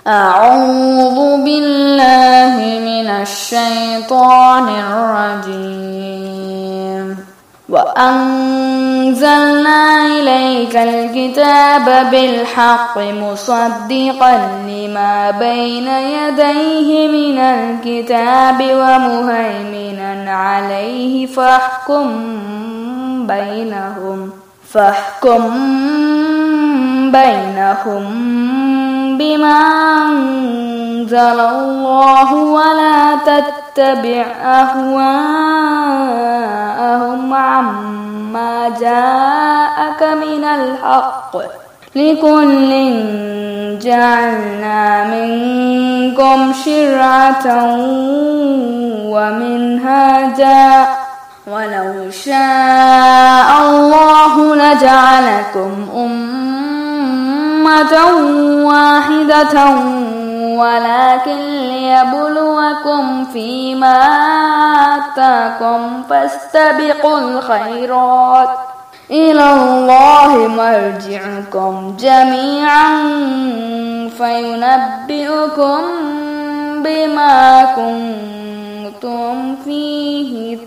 أعوذ بالله من الشيطان الرجيم وأنزلنا إليك الكتاب بالحق مصدقا لما بين يديه من الكتاب ومهيمنا عليه فاحكم بينهم فاحكم بينهم بما أنزل الله ولا تتبع أهواءهم عما جاءك من الحق لكل جعلنا منكم شرعة ومنهاجا ولو شاء الله لجعلكم أمة واحدة ولكن ليبلوكم فيما آتاكم فاستبقوا الخيرات إلى الله مرجعكم جميعا فينبئكم بما كنتم فيه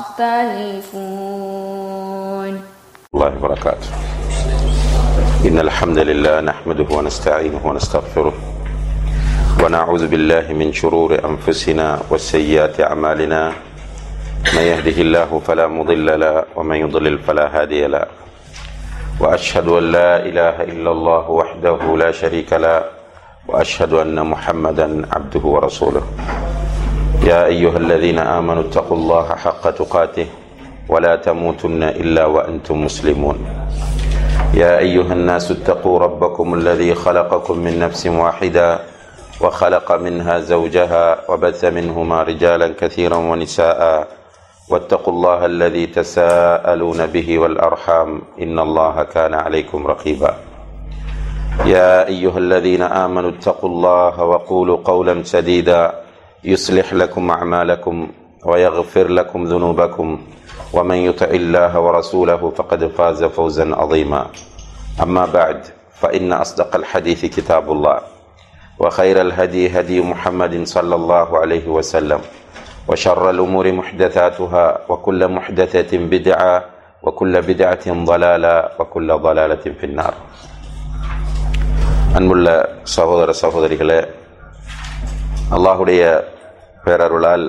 تختلفون الله وبركاته إن الحمد لله نحمده ونستعينه ونستغفره ونعوذ بالله من شرور أنفسنا وسيئات أعمالنا من يهده الله فلا مضل له ومن يضلل فلا هادي له وأشهد أن لا إله إلا الله وحده لا شريك له وأشهد أن محمدا عبده ورسوله يا أيها الذين آمنوا اتقوا الله حق تقاته ولا تموتن إلا وأنتم مسلمون يا أيها الناس اتقوا ربكم الذي خلقكم من نفس واحدة وخلق منها زوجها وبث منهما رجالا كثيرا ونساء واتقوا الله الذي تساءلون به والأرحام إن الله كان عليكم رقيبا يا أيها الذين آمنوا اتقوا الله وقولوا قولا سديدا يصلح لكم أعمالكم ويغفر لكم ذنوبكم ومن يطع الله ورسوله فقد فاز فوزا عظيما أما بعد فإن أصدق الحديث كتاب الله وخير الهدي هدي محمد صلى الله عليه وسلم وشر الأمور محدثاتها وكل محدثة بدعة وكل بدعة ضلالة وكل ضلالة في النار அன்புள்ள சகோதர சகோதரிகளே அல்லாஹுடைய பேரருளால்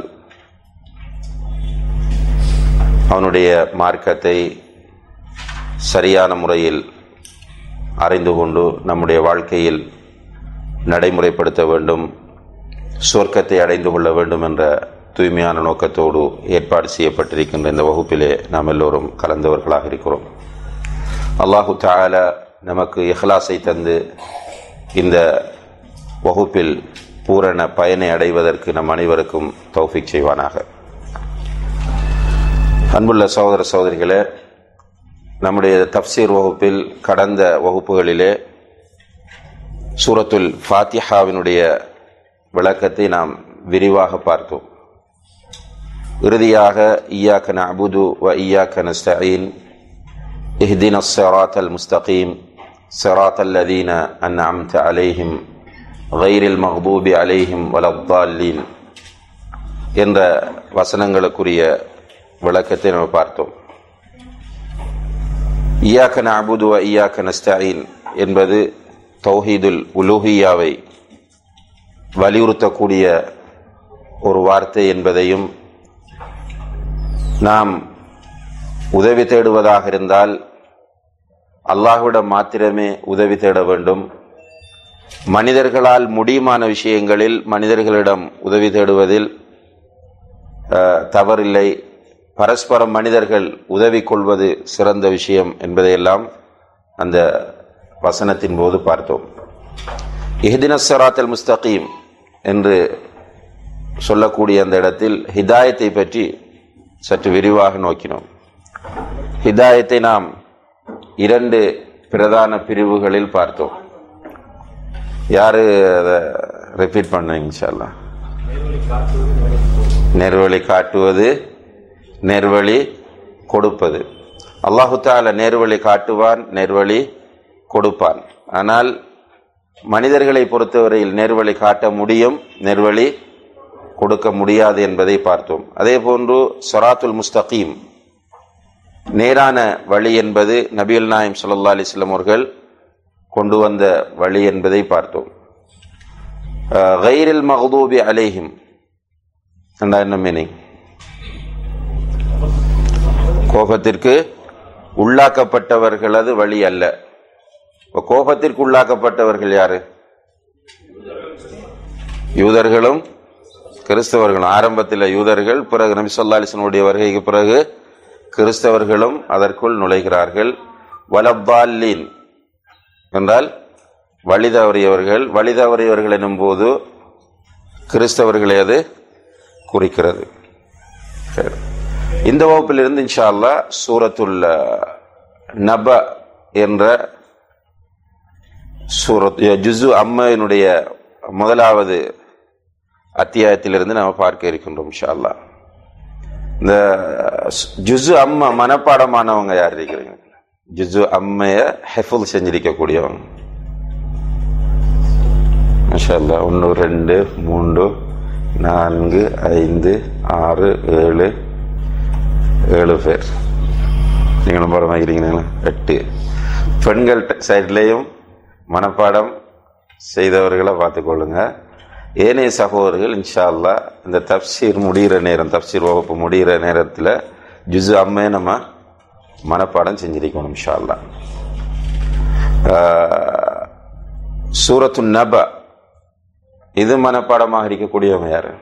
அவனுடைய மார்க்கத்தை சரியான முறையில் அறிந்து கொண்டு நம்முடைய வாழ்க்கையில் நடைமுறைப்படுத்த வேண்டும் சொர்க்கத்தை அடைந்து கொள்ள வேண்டும் என்ற தூய்மையான நோக்கத்தோடு ஏற்பாடு செய்யப்பட்டிருக்கின்ற இந்த வகுப்பிலே நாம் எல்லோரும் கலந்தவர்களாக இருக்கிறோம் அல்லாஹு தாலா நமக்கு இஹ்லாஸை தந்து இந்த வகுப்பில் பூரண பயனை அடைவதற்கு நம் அனைவருக்கும் தௌஃபிக் செய்வானாக அன்புள்ள சகோதர சகோதரிகளே நம்முடைய தப்சீர் வகுப்பில் கடந்த வகுப்புகளிலே சூரத்துல் ஃபாத்திஹாவினுடைய விளக்கத்தை நாம் விரிவாக பார்த்தோம் இறுதியாக ஈயாக்க நபுது வ ஈயாக்க நஸ்தீன் இஹ்தின் الصراط المستقيم صراط الذين أنعمت عليهم غير المغضوب عليهم ولا الضالين என்ற வசனங்களுக்குரிய விளக்கத்தை நம்ம பார்த்தோம் ஈயாக்க நபுது வ ஈயாக்க நஸ்தீன் என்பது தௌஹீதுல் உலூஹியாவை வலியுறுத்தக்கூடிய ஒரு வார்த்தை என்பதையும் நாம் உதவி தேடுவதாக இருந்தால் அல்லாஹ்விடம் மாத்திரமே உதவி தேட வேண்டும் மனிதர்களால் முடியுமான விஷயங்களில் மனிதர்களிடம் உதவி தேடுவதில் தவறில்லை பரஸ்பரம் மனிதர்கள் உதவி கொள்வது சிறந்த விஷயம் என்பதையெல்லாம் அந்த வசனத்தின் போது பார்த்தோம் இஹ்தின சராத்தல் முஸ்தகீம் என்று சொல்லக்கூடிய அந்த இடத்தில் ஹிதாயத்தை பற்றி சற்று விரிவாக நோக்கினோம் ஹிதாயத்தை நாம் இரண்டு பிரதான பிரிவுகளில் பார்த்தோம் யாரு அதை ரிப்பீட் பண்ணீங்க இன்ஷால்லா நெர்வழி காட்டுவது நெர்வழி கொடுப்பது அல்லாஹு தால நேர்வழி காட்டுவான் நேர்வழி கொடுப்பான் ஆனால் மனிதர்களை பொறுத்தவரையில் நேர்வழி காட்ட முடியும் நேர்வழி கொடுக்க முடியாது என்பதை பார்த்தோம் அதே போன்று சொராத்துல் முஸ்தகீம் நேரான வழி என்பது நபிகள் நாயம் ஸல்லல்லாஹு அலைஹி வஸல்லம் அவர்கள் கொண்டு வந்த வழி என்பதை பார்த்தோம் அஹ், கைரில் மகதூபி அலைஹிம் என்றா என்ன மீனிங் கோபத்திற்கு உள்ளாக்கப்பட்டவர்களது வழி அல்ல இப்ப கோபத்திற்கு உள்ளாக்கப்பட்டவர்கள் யாரு யூதர்களும் கிறிஸ்தவர்களும் ஆரம்பத்தில் யூதர்கள் பிறகு நபி சொல்லா அலிஸ்லனுடைய வருகைக்கு பிறகு கிறிஸ்தவர்களும் அதற்குள் நுழைகிறார்கள் வலப்பால்லீன் என்றால் வழி தவறியவர்கள் வழி தவறியவர்கள் எனும் போது கிறிஸ்தவர்களை அது குறிக்கிறது சரி. இந்த வகுப்பிலிருந்து இன்ஷா அல்லாஹ் சூரத்துல் நப என்ற சூரத் ஜுசு அம்மையினுடைய முதலாவது அத்தியாயத்திலிருந்து நம்ம பார்க்க இருக்கின்றோம் இன்ஷா அல்லாஹ் இந்த ஜுசு அம்மா மனப்பாடமானவங்க யார் இருக்கிறீங்க ஜுசு அம்மைய ஹெஃபுல் செஞ்சிருக்கக்கூடியவங்க மாஷா அல்லாஹ் ஒன்று ரெண்டு மூன்று நான்கு ஐந்து ஆறு ஏழு ஏழு பேர் நீங்களும் பாடம் வாங்கிறீங்களா எட்டு பெண்கள் சைட்லேயும் மனப்பாடம் செய்தவர்களை பார்த்துக்கொள்ளுங்க ஏனைய சகோதரர்கள் இன்ஷா அல்லாஹ் இந்த தப்சீர் முடிகிற நேரம் தப்சீர் வகுப்பு முடிகிற நேரத்தில் ஜுசு அம்மையை நம்ம மனப்பாடம் செஞ்சிருக்கணும் இன்ஷா அல்லாஹ் ஆஹ், சூரத்து நப இது மனப்பாடமாக இருக்கக்கூடியவங்க யாரு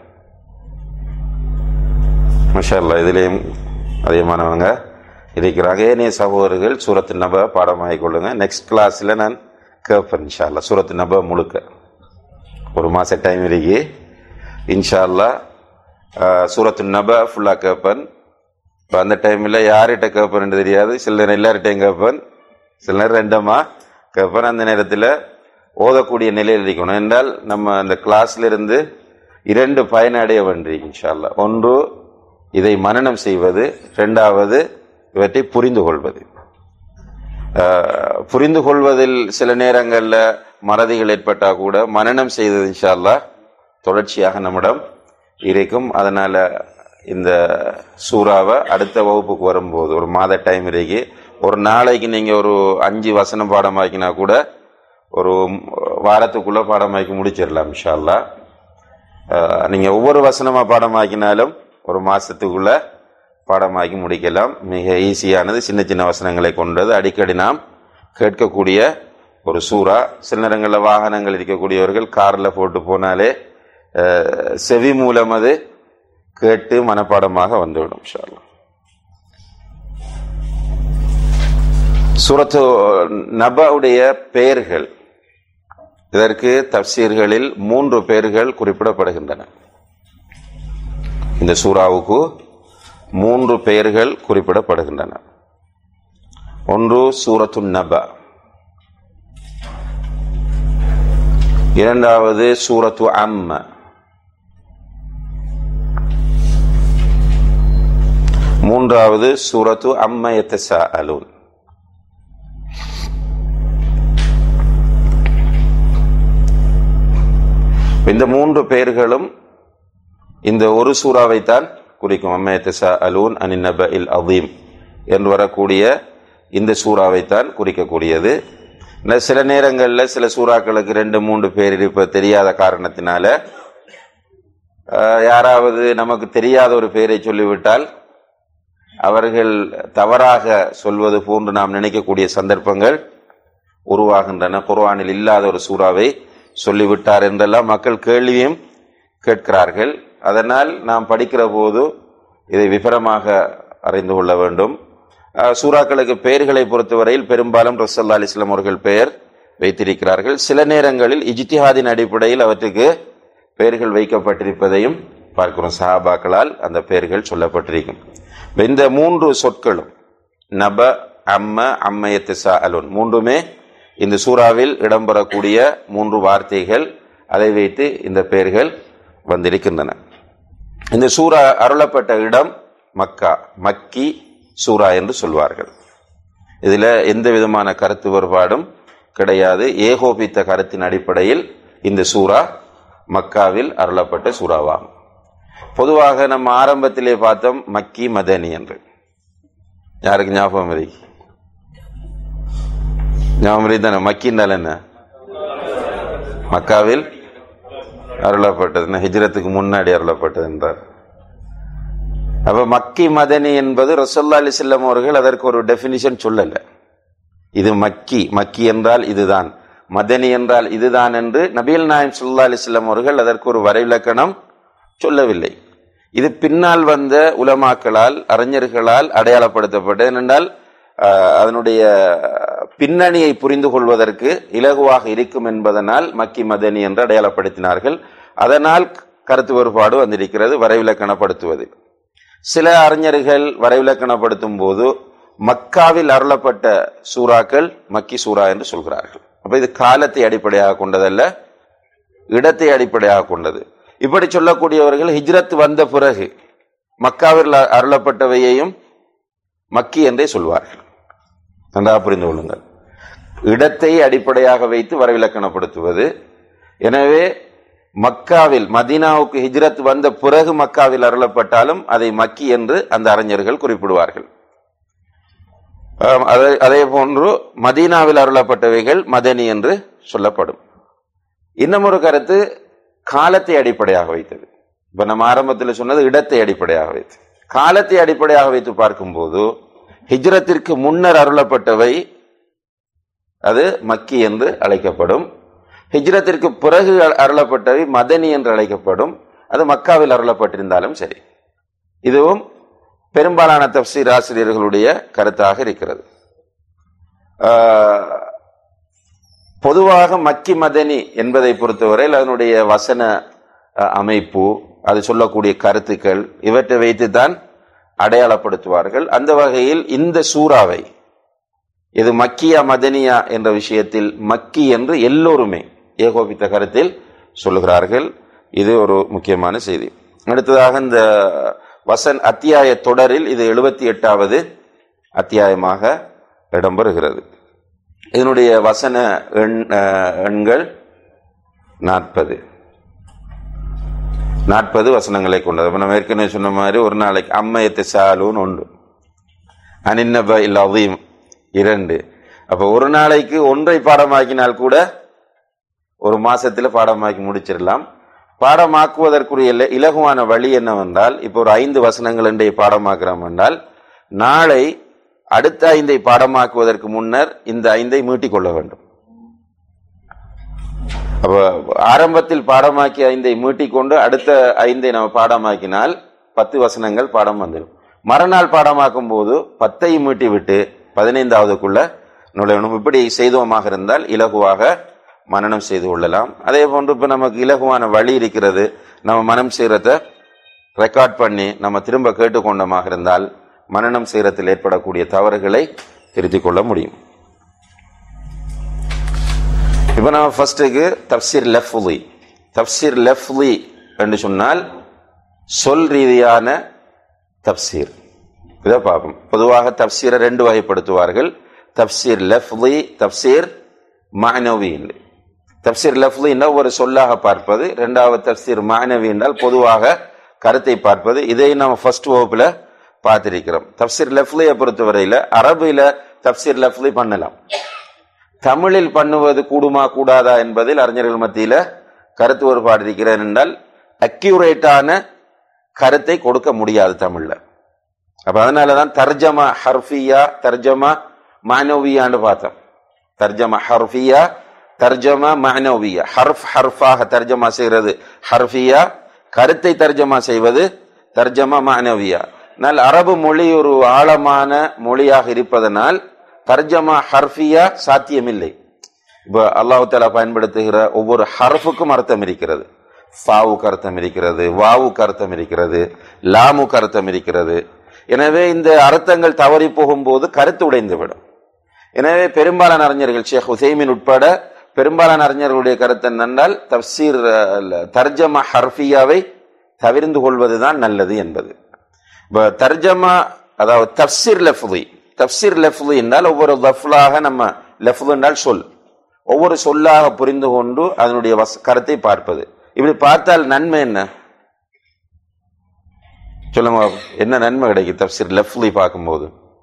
மஷா அல்லாஹ் இதுலேயும் அதிகமானவங்க இருக்கிறாங்க ஏனைய சகோதரர்கள் சூரத்து நப பாடமாகிக் கொள்ளுங்க நெக்ஸ்ட் கிளாஸில் நான் கேட்பேன் இன்ஷா அல்லாஹ் சூரத்து நப முழுக்க ஒரு மாத டைம் இருக்கு இன்ஷா அல்லாஹ் ஆஹ், சூரத்து நப ஃபுல்லாக கேட்பேன் இப்போ அந்த டைமில் யார்கிட்ட கேட்பேன்னு தெரியாது சில நேரம் எல்லார்கிட்டையும் கேட்பேன் சில நேரம் ரெண்டமா கேட்பேன் அந்த நேரத்தில் ஓதக்கூடிய நிலையில் இருக்கணும் என்றால் நம்ம அந்த கிளாஸ்ல இருந்து இரண்டு பயனடைய வேண்டி இன்ஷா அல்லாஹ் ஒன்று இதை மனனம் செய்வது இரண்டாவது இவற்றை புரிந்து கொள்வது ஆஹ், புரிந்து கொள்வதில் சில நேரங்களில் மறதிகள் ஏற்பட்டா கூட மனனம் செய்தது இன்ஷா அல்லாஹ் தொடர்ச்சியாக நம்மிடம் இருக்கும் அதனால இந்த சூறாவை அடுத்த வகுப்புக்கு வரும்போது ஒரு மாத டைம் இருக்கு ஒரு நாளைக்கு நீங்க ஒரு அஞ்சு வசனம் பாடமாக்கினா கூட ஒரு வாரத்துக்குள்ள பாடமாக்கி முடிச்சிடலாம் இன்ஷா அல்லாஹ் ஆஹ், நீங்க ஒவ்வொரு வசனமா பாடமாக்கினாலும் ஒரு மாசத்துக்குள்ள பாடமாக்கி முடிக்கலாம் மிக ஈஸியானது சின்ன சின்ன வசனங்களை கொண்டது அடிக்கடி நாம் கேட்கக்கூடிய ஒரு சூறா சில நேரங்களில் வாகனங்கள் இருக்கக்கூடியவர்கள் காரில் போட்டு போனாலே ஆஹ், செவி மூலம் அது கேட்டு மனப்பாடமாக வந்துவிடும் இன்ஷா அல்லாஹ். சூரத்து நபவுடைய பெயர்கள் இதற்கு தப்சீர்களில் மூன்று பெயர்கள் குறிப்பிடப்படுகின்றன இந்த சூறாவுக்கு மூன்று பெயர்கள் குறிப்பிடப்படுகின்றன ஒன்று சூரத்து நப இரண்டாவது சூரத்து அம்ம மூன்றாவது சூரத்து அம்ம எத்தசா அலூன் இந்த மூன்று பெயர்களும் இந்த ஒரு சூறாவைத்தான் குறிக்கும் அம்மயத்தசா அலூன் அனிநப இல் அதீம் என்று வரக்கூடிய இந்த சூறாவைத்தான் குறிக்கக்கூடியது இந்த சில நேரங்களில் சில சூறாக்களுக்கு ரெண்டு மூன்று பேர் இருப்ப தெரியாத காரணத்தினால ஆஹ், யாராவது நமக்கு தெரியாத ஒரு பெயரை சொல்லிவிட்டால் அவர்கள் தவறாக சொல்வது போன்று நாம் நினைக்கக்கூடிய சந்தர்ப்பங்கள் உருவாகின்றன குர்ஆனில் இல்லாத ஒரு சூறாவை சொல்லிவிட்டார் என்றெல்லாம் மக்கள் கேள்வியும் கேட்கிறார்கள் அதனால் நாம் படிக்கிற போது இதை விபரமாக அறிந்து கொள்ள வேண்டும் அஹ், சூறாக்களுக்கு பெயர்களை பொறுத்தவரையில் பெரும்பாலும் ரசல்லா அலிஸ்லாம் அவர்கள் பெயர் வைத்திருக்கிறார்கள் சில நேரங்களில் இஜ்திஹாதின் அடிப்படையில் அவற்றுக்கு பெயர்கள் வைக்கப்பட்டிருப்பதையும் பார்க்கிறோம் சஹாபாக்களால் அந்த பெயர்கள் சொல்லப்பட்டிருக்கும் இப்ப இந்த மூன்று சொற்களும் நப அம்ம அம்மயத்திசா அலுன் மூன்றுமே இந்த சூறாவில் இடம்பெறக்கூடிய மூன்று வார்த்தைகள் அதை வைத்து இந்த பெயர்கள் வந்திருக்கின்றன இந்த சூறா அருளப்பட்ட இடம் மக்கா மக்கி சூரா என்று சொல்வார்கள் இதுல எந்த விதமான கருத்து வேறுபாடும் கிடையாது ஏகோபித்த கருத்தின் அடிப்படையில் இந்த சூரா மக்காவில் அருளப்பட்ட சூறாவாகும் பொதுவாக நம்ம ஆரம்பத்திலே பார்த்தோம் மக்கி மதனி என்று யாருக்கு ஞாபகம் இருக்கு ஞாபகம் இருக்கு தானே மக்கின்றால் என்ன மக்காவில் அருளப்பட்டது ஹிஜ்ரத்துக்கு முன்னாடி அருளப்பட்டது என்றார் அப்ப மக்கி மதனி என்பது ரசோல்லா அலி செல்லம் அவர்கள் அதற்கு ஒரு டெபினிஷன் சொல்லல இது மக்கி மக்கி என்றால் இதுதான் மதனி என்றால் இதுதான் என்று நபீல் நாயம் சுல்லா அலி செல்லம் அவர்கள் அதற்கு ஒரு வரைவிலக்கணம் சொல்லவில்லை இது பின்னால் வந்த உலமாக்களால் அறிஞர்களால் அடையாளப்படுத்தப்பட்டது ஏனென்றால் ஆஹ், அதனுடைய பின்னணியை புரிந்து கொள்வதற்கு இலகுவாக இருக்கும் என்பதனால் மக்கி மதனி என்று அடையாளப்படுத்தினார்கள் அதனால் கருத்து வேறுபாடு வந்திருக்கிறது வரைவிலக்கணப்படுத்துவது சில அறிஞர்கள் வரைவிலக்கணப்படுத்தும் போது மக்காவில் அருளப்பட்ட சூறாக்கள் மக்கி சூறா என்று சொல்கிறார்கள் அப்ப இது காலத்தை அடிப்படையாக கொண்டதல்ல இடத்தை அடிப்படையாக கொண்டது இப்படி சொல்லக்கூடியவர்கள் ஹிஜ்ரத் வந்த பிறகு மக்காவில் அருளப்பட்டவையையும் மக்கி என்றே சொல்வார்கள் நன்றாக புரிந்து கொள்ளுங்கள் இடத்தை அடிப்படையாக வைத்து வரவிலக்கணப்படுத்துவது எனவே மக்காவில் மதீனாவுக்கு ஹிஜ்ரத் வந்த பிறகு மக்காவில் அருளப்பட்டாலும் அதை மக்கி என்று அந்த அறிஞர்கள் குறிப்பிடுவார்கள் ஆம், அதே- அதே போன்று மதீனாவில் அருளப்பட்டவைகள் மதனி என்று சொல்லப்படும் இன்னும் ஒரு கருத்து காலத்தை அடிப்படையாக வைத்தது இப்ப நம்ம ஆரம்பத்தில் சொன்னது இடத்தை அடிப்படையாக வைத்து காலத்தை அடிப்படையாக வைத்து பார்க்கும்போது ஹிஜ்ரத்திற்கு முன்னர் அருளப்பட்டவை அது மக்கி என்று அழைக்கப்படும் ஹிஜ்ரத்திற்கு பிறகு அ- அருளப்பட்டவை மதனி என்று அழைக்கப்படும் அது மக்காவில் அருளப்பட்டிருந்தாலும் சரி இதுவும் பெரும்பாலான தப்சீர் ஆசிரியர்களுடைய கருத்தாக இருக்கிறது ஆஹ், பொதுவாக மக்கி மதனி என்பதை பொறுத்தவரையில் அதனுடைய வசன அஹ், அமைப்பு அது சொல்லக்கூடிய கருத்துக்கள் இவற்றை வைத்துத்தான் அடையாளப்படுத்துவார்கள் அந்த வகையில் இந்த சூறாவை இது மக்கியா மதனியா என்ற விஷயத்தில் மக்கி என்று எல்லோருமே ஏகோபித்த கருத்தில் சொல்லுகிறார்கள் இது ஒரு முக்கியமான செய்தி அடுத்ததாக இந்த வசன் அத்தியாய தொடரில் இது எழுபத்தி எட்டாவது அத்தியாயமாக இடம்பெறுகிறது இதனுடைய வசன எண் அஹ், எண்கள் நாற்பது நாற்பது வசனங்களை கொண்டது அப்ப நம்ம ஏற்கனவே சொன்ன மாதிரி ஒரு நாளைக்கு அம்மையத்தை சாலுன்னு ஒன்று அனின்னப இல் அதீம் இரண்டு அப்ப ஒரு நாளைக்கு ஒன்றை பாடமாக்கினால் கூட ஒரு மாசத்துல பாடமாக்கி முடிச்சிடலாம் பாடமாக்குவதற்குரிய இல- இலகுவான வழி என்னவென்றால் இப்போ ஒரு ஐந்து வசனங்கள் இன்றைய பாடமாக்குறோம் என்றால் நாளை அடுத்த ஐந்தை பாடமாக்குவதற்கு முன்னர் இந்த ஐந்தை மீட்டிக் கொள்ள வேண்டும் அப்ப ஆரம்பத்தில் பாடமாக்கி ஐந்தை மீட்டிக்கொண்டு அடுத்த ஐந்தை நம்ம பாடமாக்கினால் பத்து வசனங்கள் பாடம் வந்துடும் மறுநாள் பாடமாக்கும் போது பத்தை மீட்டி விட்டு பதினைந்தாவதுக்குள்ள நுழையணும் இப்படி செய்தோமாக இருந்தால் இலகுவாக மனனம் செய்து கொள்ளலாம் அதே போன்று இப்ப நமக்கு இலகுவான வழி இருக்கிறது நம்ம மனம் செய்யறத ரெக்கார்ட் பண்ணி நம்ம திரும்ப கேட்டுக்கொண்டமாக இருந்தால் மனனம் செய்யறதில் ஏற்படக்கூடிய தவறுகளை திருத்திக் கொள்ள முடியும் இப்போ நம்ம ஃபர்ஸ்ட்டுக்கு தப்சீர் லெஃப்லி தப்சீர் லெஃப்லி என்று சொன்னால் சொல் ரீதியான தப்சீர் இதை பார்ப்போம் பொதுவாக தப்சீரை ரெண்டு வகைப்படுத்துவார்கள் தப்சீர் லெஃப்லி தப்சீர் மானவி என்று தப்சீர் லெஃப்லி என்றால் ஒரு சொல்லாக பார்ப்பது இரண்டாவது தப்சீர் மானவி என்றால் பொதுவாக கருத்தை பார்ப்பது இதை நம்ம ஃபர்ஸ்ட் வகுப்புல பார்த்திருக்கிறோம் தப்சீர் லெஃப்லியை பொறுத்தவரையில அரபில தப்சீர் லெஃப்லி பண்ணலாம் தமிழில் பண்ணுவது கூடுமா கூடாதா என்பதில் அறிஞர்கள் மத்தியில கருத்து வேறுபாடு இருக்கிறது என்றால் அக்யூரேட்டான கருத்தை கொடுக்க முடியாது தமிழ்ல அப்ப அதனாலதான் தர்ஜமா ஹர்ஃபியா தர்ஜமா மானவியான்னு பார்த்தோம் தர்ஜமா ஹர்ஃபியா தர்ஜமா மானவியா ஹர்ஃப் ஹர்ஃபாக தர்ஜமா செய்கிறது ஹர்ஃபியா கருத்தை தர்ஜமா செய்வது தர்ஜமா மானவியா ஆனால் அரபு மொழி ஒரு ஆழமான மொழியாக இருப்பதனால் தர்ஜமா ஹர்ஃபியா சாத்தியமில்லை இப்ப அல்லாஹு தாலா பயன்படுத்துகிற ஒவ்வொரு ஹர்ஃபுக்கும் அர்த்தம் இருக்கிறது ஃபாவுக்கு அர்த்தம் இருக்கிறது வாவுக்கு அர்த்தம் இருக்கிறது லாமுக்கு அர்த்தம் இருக்கிறது எனவே இந்த அர்த்தங்கள் தவறி போகும்போது கருத்து உடைந்துவிடும் எனவே பெரும்பாலான அறிஞர்கள் ஷேக் ஹுசைமின் உட்பட பெரும்பாலான அறிஞர்களுடைய கருத்து என்னென்றால் தப்சீர் அஹ், தர்ஜமா ஹர்ஃபியாவை தவிர்ந்து கொள்வதுதான் நல்லது என்பது இப்ப தர்ஜமா அதாவது தப்சீர் லெஃப்லி தப்சீர் லெஃப்லி என்றால் ஒவ்வொரு லஃப்லாக நம்ம லெஃப்லு என்றால் சொல் ஒவ்வொரு சொல்லாக புரிந்து கொண்டு அதனுடைய வச- கருத்தை பார்ப்பது இப்படி பார்த்தால் நன்மை என்ன சொல்லுங்க பாப்போம். என்ன நன்மை கிடைக்கும் தப்சீர் லெஃப்ட்லி பார்க்கும்போது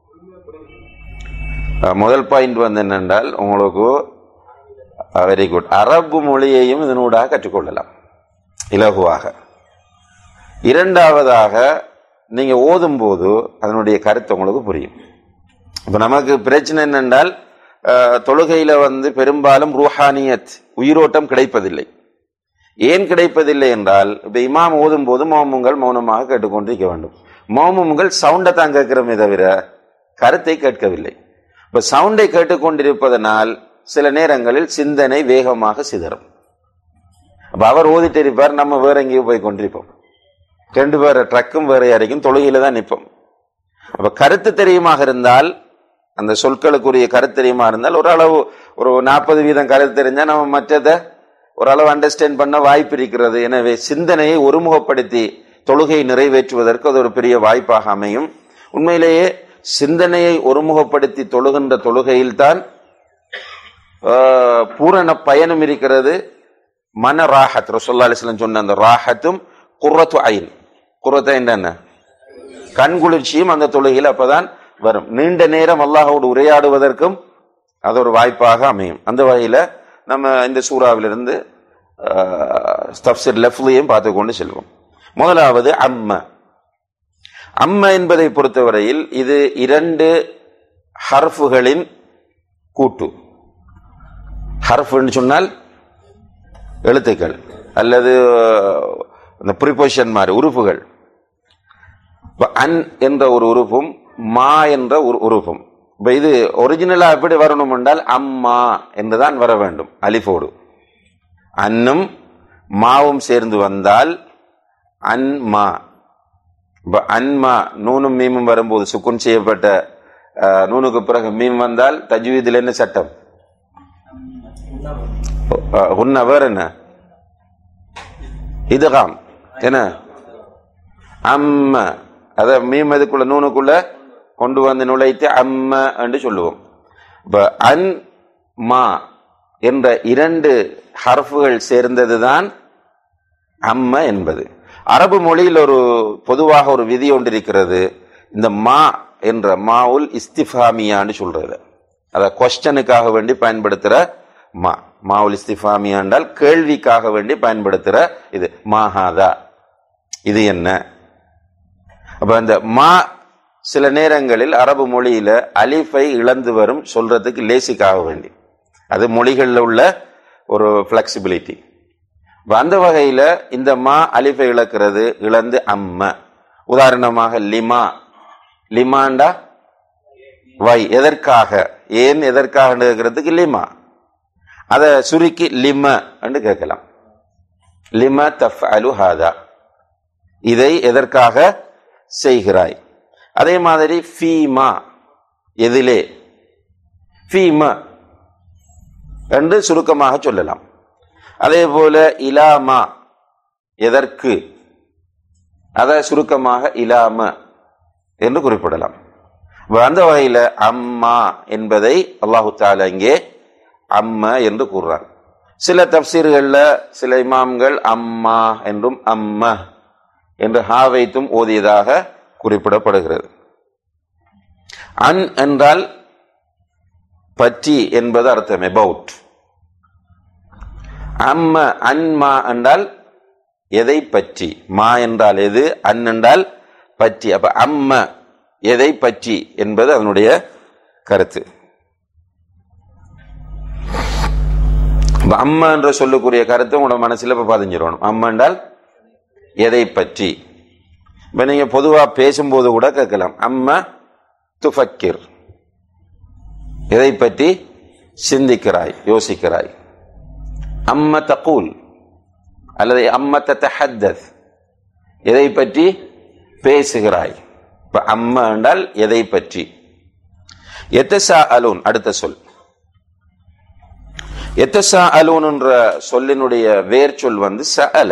அஹ், முதல் பாயிண்ட் வந்து என்னென்றால் உங்களுக்கு வெரி குட் அரபு மொழியையும் இதனூடாக கற்றுக்கொள்ளலாம் இலகுவாக இரண்டாவதாக நீங்க ஓதும் போது அதனுடைய கருத்து உங்களுக்கு புரியும் இப்ப நமக்கு பிரச்சனை என்னென்றால் அஹ், தொழுகையில வந்து பெரும்பாலும் ரூஹானியத் உயிரோட்டம் கிடைப்பதில்லை ஏன் கிடைப்பதில்லை என்றால் இப்ப இமாம் ஓதும் போது மௌமுங்கள் மௌனமாக கேட்டுக்கொண்டிருக்க வேண்டும் மௌமுங்கள் சவுண்டை தான் கேட்கிறோமே தவிர கருத்தை கேட்கவில்லை இப்ப சவுண்டை கேட்டுக்கொண்டிருப்பதனால் சில நேரங்களில் சிந்தனை வேகமாக சிதறும் அப்ப அவர் ஓதிட்டு இருப்பார் நம்ம வேற எங்கேயோ போய் கொண்டிருப்போம் ரெண்டு பேர் ட்ரக்கும் வேற யாரைக்கும் தொழுகையில தான் நிற்போம் அப்ப கருத்து தெரியுமாக இருந்தால் அந்த சொற்களுக்குரிய கருத்து தெரியுமா இருந்தால் ஓரளவு ஒரு நாற்பது வீதம் கருத்து தெரிஞ்சா நம்ம மற்றதை ஓரளவு அண்டர்ஸ்டாண்ட் பண்ண வாய்ப்பு இருக்கிறது எனவே சிந்தனையை ஒருமுகப்படுத்தி தொழுகை நிறைவேற்றுவதற்கு அது ஒரு பெரிய வாய்ப்பாக அமையும் உண்மையிலேயே சிந்தனையை ஒருமுகப்படுத்தி தொழுகின்ற தொழுகையில்தான் ஆஹ், பூரண பயனும் இருக்கிறது மன ராஹத் ரசோல்லா அலிஸ்லாம் சொன்ன அந்த ராஹத்தும் குர்ரத்து ஐன் குர்ரத்து ஐன் என்ன கண் குளிர்ச்சியும் அந்த தொழுகையில் அப்பதான் வரும் நீண்ட நேரம் அல்லாஹோடு உரையாடுவதற்கும் அது ஒரு வாய்ப்பாக அமையும் அந்த வகையில நம்ம இந்த சூறாவிலிருந்து ஸ்டப்ஸிட் லெஃப்ட்லையும் பார்த்து கொண்டு செல்வோம் முதலாவது அம்ம அம்ம என்பதை பொறுத்தவரையில் இது இரண்டு ஹர்ஃபுகளின் கூட்டு ஹர்ஃப்னு சொன்னால் எழுத்துக்கள் அல்லது இந்த ப்ரிபோஷன் மாதிரி உறுப்புகள் இப்ப அன் என்ற ஒரு உறுப்பும் மா என்ற ஒரு உறுப்பும் இப்ப இது ஒரிஜினலா எப்படி வரணும் என்றால் அம்மா என்றுதான் வர வேண்டும் அலிஃபோடு அன்னும் மாவும் சேர்ந்து வந்தால் அன்மா இப்ப அன்மா நூனும் மீமும் வரும்போது சுக்குன் செய்யப்பட்ட அஹ், நூனுக்கு பிறகு மீம் வந்தால் தஜ்வீதில் என்ன சட்டம் அஹ், உன்ன வேற என்ன இதுகாம் என்ன அம்ம அத மீம் இதுக்குள்ள நூனுக்குள்ள கொண்டு வந்து நுழைத்து அம்ம என்று சொல்லுவோம் இப்ப அன் மா என்ற இரண்டு ஹர்ஃபுகள் சேர்ந்ததுதான் அம்ம என்பது அரபு மொழியில் ஒரு பொதுவாக ஒரு விதி ஒன்று இருக்கிறது இந்த மா என்ற மாவுல் இஸ்திஃபாமியான்னு சொல்றது அத கொஸ்டனுக்காக வேண்டி பயன்படுத்துற மா மாவுல் இஸ்திஃபாமியா என்றால் கேள்விக்காக வேண்டி பயன்படுத்துற இது மாஹாதா இது என்ன அப்ப அந்த மா சில நேரங்களில் அரபு மொழியில அலிஃபை இழந்து வரும் சொல்றதுக்கு லேசிக்காக வேண்டி அது மொழிகளில் உள்ள ஒரு பிளெக்சிபிலிட்டி அந்த வகையில இந்த மா அலிஃபை இழக்கிறது இழந்து அம்ம உதாரணமாக லிமா லிமாண்டா வை எதற்காக ஏன் எதற்காக கேட்கறதுக்கு லிமா அதை சுருக்கி லிம என்று கேட்கலாம் லிம தஃப் அலு ஹாதா இதை எதற்காக செய்கிறாய் அதே மாதிரி ஃபீமா எதிலே ஃபீமா என்று சுருக்கமாக சொல்லலாம் அதே போல இலாமா எதற்கு அதை சுருக்கமாக இலாம என்று குறிப்பிடலாம் அப்ப அந்த வகையில அம்மா என்பதை அல்லாஹு தாலா இங்கே அம்ம என்று கூறுறார் சில தப்சீர்கள்ல சில இமாம்கள் அம்மா என்றும் அம்ம என்று ஹா வைத்தும் ஓதியதாக குறிப்பிடப்படுகிறது அன் என்றால் பற்றி என்பது அர்த்தம் about அம்ம அன்மா என்றால் எதை பற்றி மா என்றால் எது அன் என்றால் பற்றி அப்ப அம்ம எதை பற்றி என்பது அதனுடைய கருத்து அப்ப அம்மா என்ற சொல்லக்கூடிய கருத்து உங்களோட மனசுல இப்ப பதிஞ்சிடணும் அம்மா என்றால் எதை பற்றி இப்ப நீங்க பொதுவா பேசும்போது கூட கேட்கலாம் அம்மா துஃபக்கிர் எதை பற்றி சிந்திக்கிறாய் யோசிக்கிறாய் அம்ம தகூல் அல்லது அம்ம தத்தஹத்தத் எதை பற்றி பேசுகிறாய் இப்ப அம்ம என்றால் எதை பற்றி எத்தசா அலூன் அடுத்த சொல் எத்தசா அலூன் என்ற சொல்லினுடைய வேர் சொல் வந்து சஅல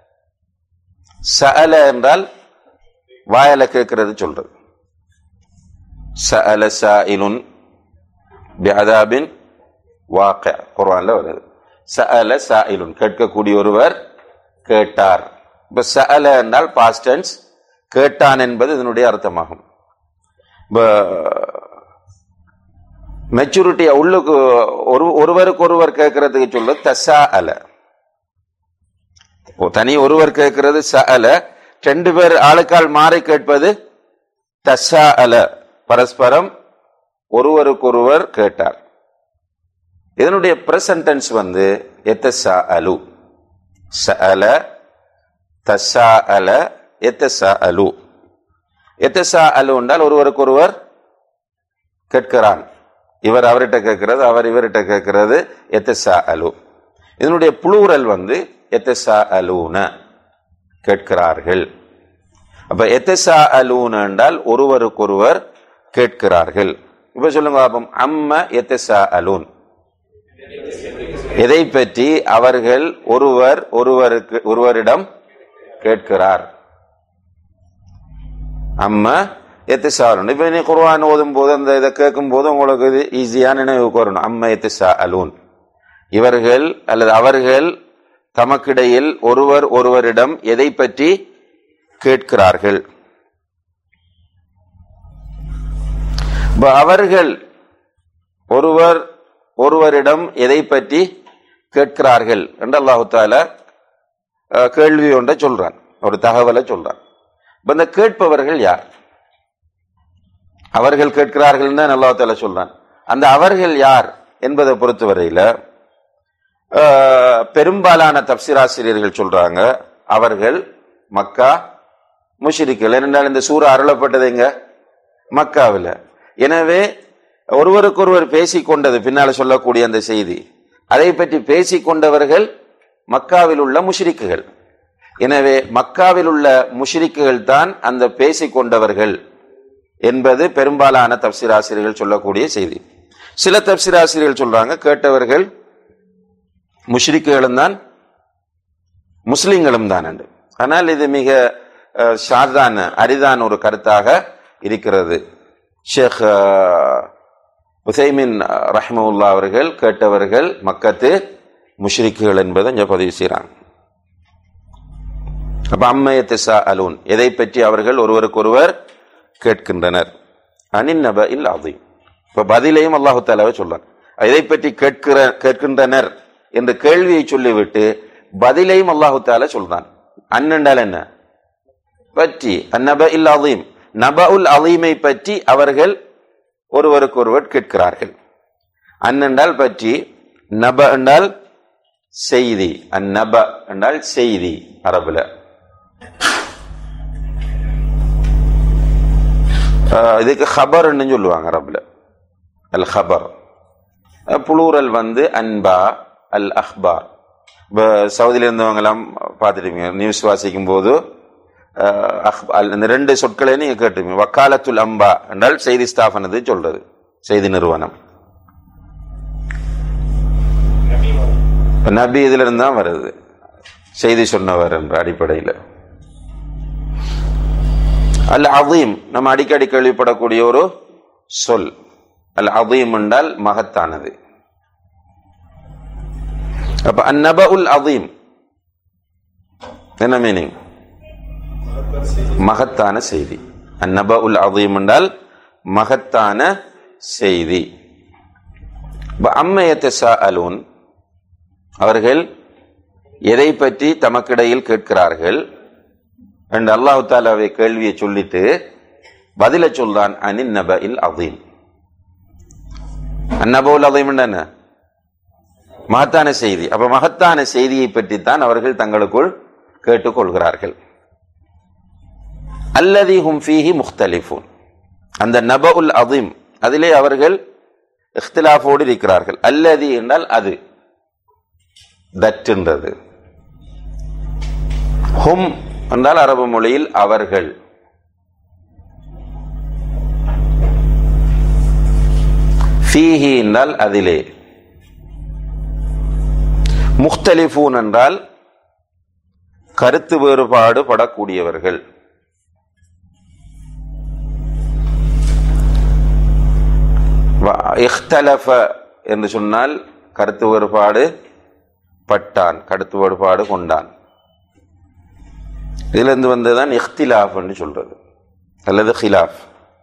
சஅல என்றால் வாயல கேட்கிறது சொல்றது சஅல சாயிலுன் பிஅதாபின் வாக்க குர்ஆன்ல வருது சஅல சாயிலுன் கேட்கக்கூடிய ஒருவர் கேட்டார் இப்ப சஅல என்றால் பாஸ்ட் டென்ஸ் கேட்டான் என்பது இதனுடைய அர்த்தமாகும் இப்ப மெச்சூரிட்டி உள்ளுக்கு ஒரு ஒருவருக்கு ஒருவர் கேட்கறதுக்கு சொல்ல தசா அல தனி ஒருவர் கேட்கிறது ச அல ரெண்டு பேர் ஆளுக்கால் மாறி கேட்பது தசா அல பரஸ்பரம் ஒருவருக்கொருவர் கேட்டார் இதனுடைய பிரசன்டென்ஸ் வந்து எத்தசா அலு ச அல தசா அல எத்தசா அலு எத்தசா அலு என்றால் ஒருவருக்கொருவர் கேட்கிறான் இவர் அவர்கிட்ட கேட்கிறது அவர் இவர்கிட்ட கேட்கிறது எத்தசா அலு இதனுடைய புளூரல் வந்து எத்தசா அலூன கேட்கிறார்கள் அப்ப எத்தசா அலூன என்றால் ஒருவருக்கொருவர் கேட்கிறார்கள் இப்ப சொல்லுங்க பாப்போம் அம்ம எத்தசா அலூன் எதை பற்றி அவர்கள் ஒருவர் ஒருவருக்கு ஒருவரிடம் கேட்கிறார் அம்மா எத்திசாலுன் இப்ப நீ குர்ஆன் ஓதும் போது அந்த இதை கேட்கும் போது உங்களுக்கு இது ஈஸியா நினைவுக்கு வரணும் அம்மா எத்திசா அலூன் இவர்கள் அல்லது அவர்கள் தமக்கிடையில் ஒருவர் ஒருவரிடம் எதை பற்றி கேட்கிறார்கள் இப்ப அவர்கள் ஒருவர் ஒருவரிடம் எதை பற்றி கேட்கிறார்கள் என்று அல்லாஹு தாலா அஹ், கேள்வி ஒன்றை சொல்றான் ஒரு தகவலை சொல்றான் இப்ப இந்த கேட்பவர்கள் யார் அவர்கள் கேட்கிறார்கள் தான் அல்லாஹ் தாலா சொல்றான் அந்த அவர்கள் யார் என்பதை பொறுத்தவரையில அஹ், பெரும்பாலான தப்சிராசிரியர்கள் சொல்றாங்க அவர்கள் மக்கா முஷிரிக்கள் ஏனென்றால் இந்த சூறா அருளப்பட்டது எங்க மக்காவில் எனவே ஒருவருக்கொருவர் பேசிக் கொண்டது பின்னால சொல்லக்கூடிய அந்த செய்தி அதை பற்றி பேசிக் கொண்டவர்கள் மக்காவில் உள்ள முஷ்ரிக்குகள் எனவே மக்காவில் உள்ள முஷ்ரிக்குகள் தான் அந்த பேசிக் கொண்டவர்கள் என்பது பெரும்பாலான தப்சிராசிரியர்கள் சொல்லக்கூடிய செய்தி சில தப்சிராசிரியர்கள் சொல்றாங்க கேட்டவர்கள் முஷ்ரிக்குகளும் தான் முஸ்லிம்களும் தான் என்று ஆனால் இது மிக அஹ், ஷாதான அரிதான ஒரு கருத்தாக இருக்கிறது ஷேக் அஹ், உசைமின் ரஹ்மவுல்லா அவர்கள் கேட்டவர்கள் மக்கத்து முஷ்ரிக்குகள் என்பதை இங்க பதிவு செய்கிறாங்க அப்ப அம்மையத்திசா அலூன் எதை பற்றி அவர்கள் ஒருவருக்கொருவர் கேட்கின்றனர் அனின் நப இல் அதீம் இப்ப பதிலையும் அல்லாஹு தாலாவை சொல்றான் எதை பற்றி கேட்கிற கேட்கின்றனர் என்ற கேள்வியை சொல்லிவிட்டு பதிலையும் அல்லாஹு தாலா சொல்றான் அன்னென்றால் என்ன பற்றி அந்நப இல் அதீம் நப உல் அதீமை பற்றி அவர்கள் ஒருவருக்கொருவர் கேட்கிறார்கள் அன்னென்றால் பற்றி நப என்றால் செய்தி அந்நப என்றால் செய்தி அரபுல ஆஹ் இதுக்கு ஹபர்ன்னு சொல்லுவாங்க அரபுல அல் ஹபர் புளூரல் வந்து அன்பா அல் அஹ்பார் இப்போ சவுதியில் இருந்தவங்க எல்லாம் பார்த்துருப்பீங்க நியூஸ் வாசிக்கும் போது ஆஹ் அஹ் அல் இந்த ரெண்டு சொற்களை நீங்க கேட்டிருப்பீங்க வக்காலத்துல் அம்பா என்றால் செய்தி ஸ்தாபனத்தை சொல்றது செய்தி நிறுவனம் இப்ப நபி இதுல இருந்து தான் வருது செய்தி சொன்னவர் என்ற அடிப்படையில் அல் அதீம் நம்ம அடிக்கடி கேள்விப்படக்கூடிய ஒரு சொல் அல் அதீம் என்றால் மகத்தானது அப்ப அந்நப உல் அதீம் என்ன மீனிங் மகத்தான செய்தி அந்நப உல் அதீம் என்றால் மகத்தான செய்தி அம்மையத்தசா அலூன் அவர்கள் எதை பற்றி தமக்கிடையில் கேட்கிறார்கள் என்று அல்லாஹு தாலாவை கேள்வியை சொல்லிட்டு பதில சொல்றான் அனின் நப இல் அதீம் அந்நபுல் அதீம் என்ன மகத்தான செய்தி அப்ப மகத்தான செய்தியை பற்றித்தான் அவர்கள் தங்களுக்குள் கேட்டுக்கொள்கிறார்கள் அல்லதி ஹும் ஃபீஹி முக்தலிஃபூன் அந்த நப உல் அதீம் அதிலே அவர்கள் இஃப்திலாஃபோடு இருக்கிறார்கள் அல்லதி என்றால் அது தற்றுன்றது ஹும் என்றால் அரபு மொழியில் அவர்கள் ஃபீஹி என்றால் அதிலே முக்தலிஃபூன் என்றால் கருத்து வேறுபாடு படக்கூடியவர்கள் வ- இஹ்தலஃப என்று சொன்னால் கருத்து வேறுபாடு பட்டான் கருத்து வேறுபாடு கொண்டான் இதுல இருந்து வந்ததுதான் இஃப்திலாஃப்னு சொல்றது அல்லது ஹிலாஃப்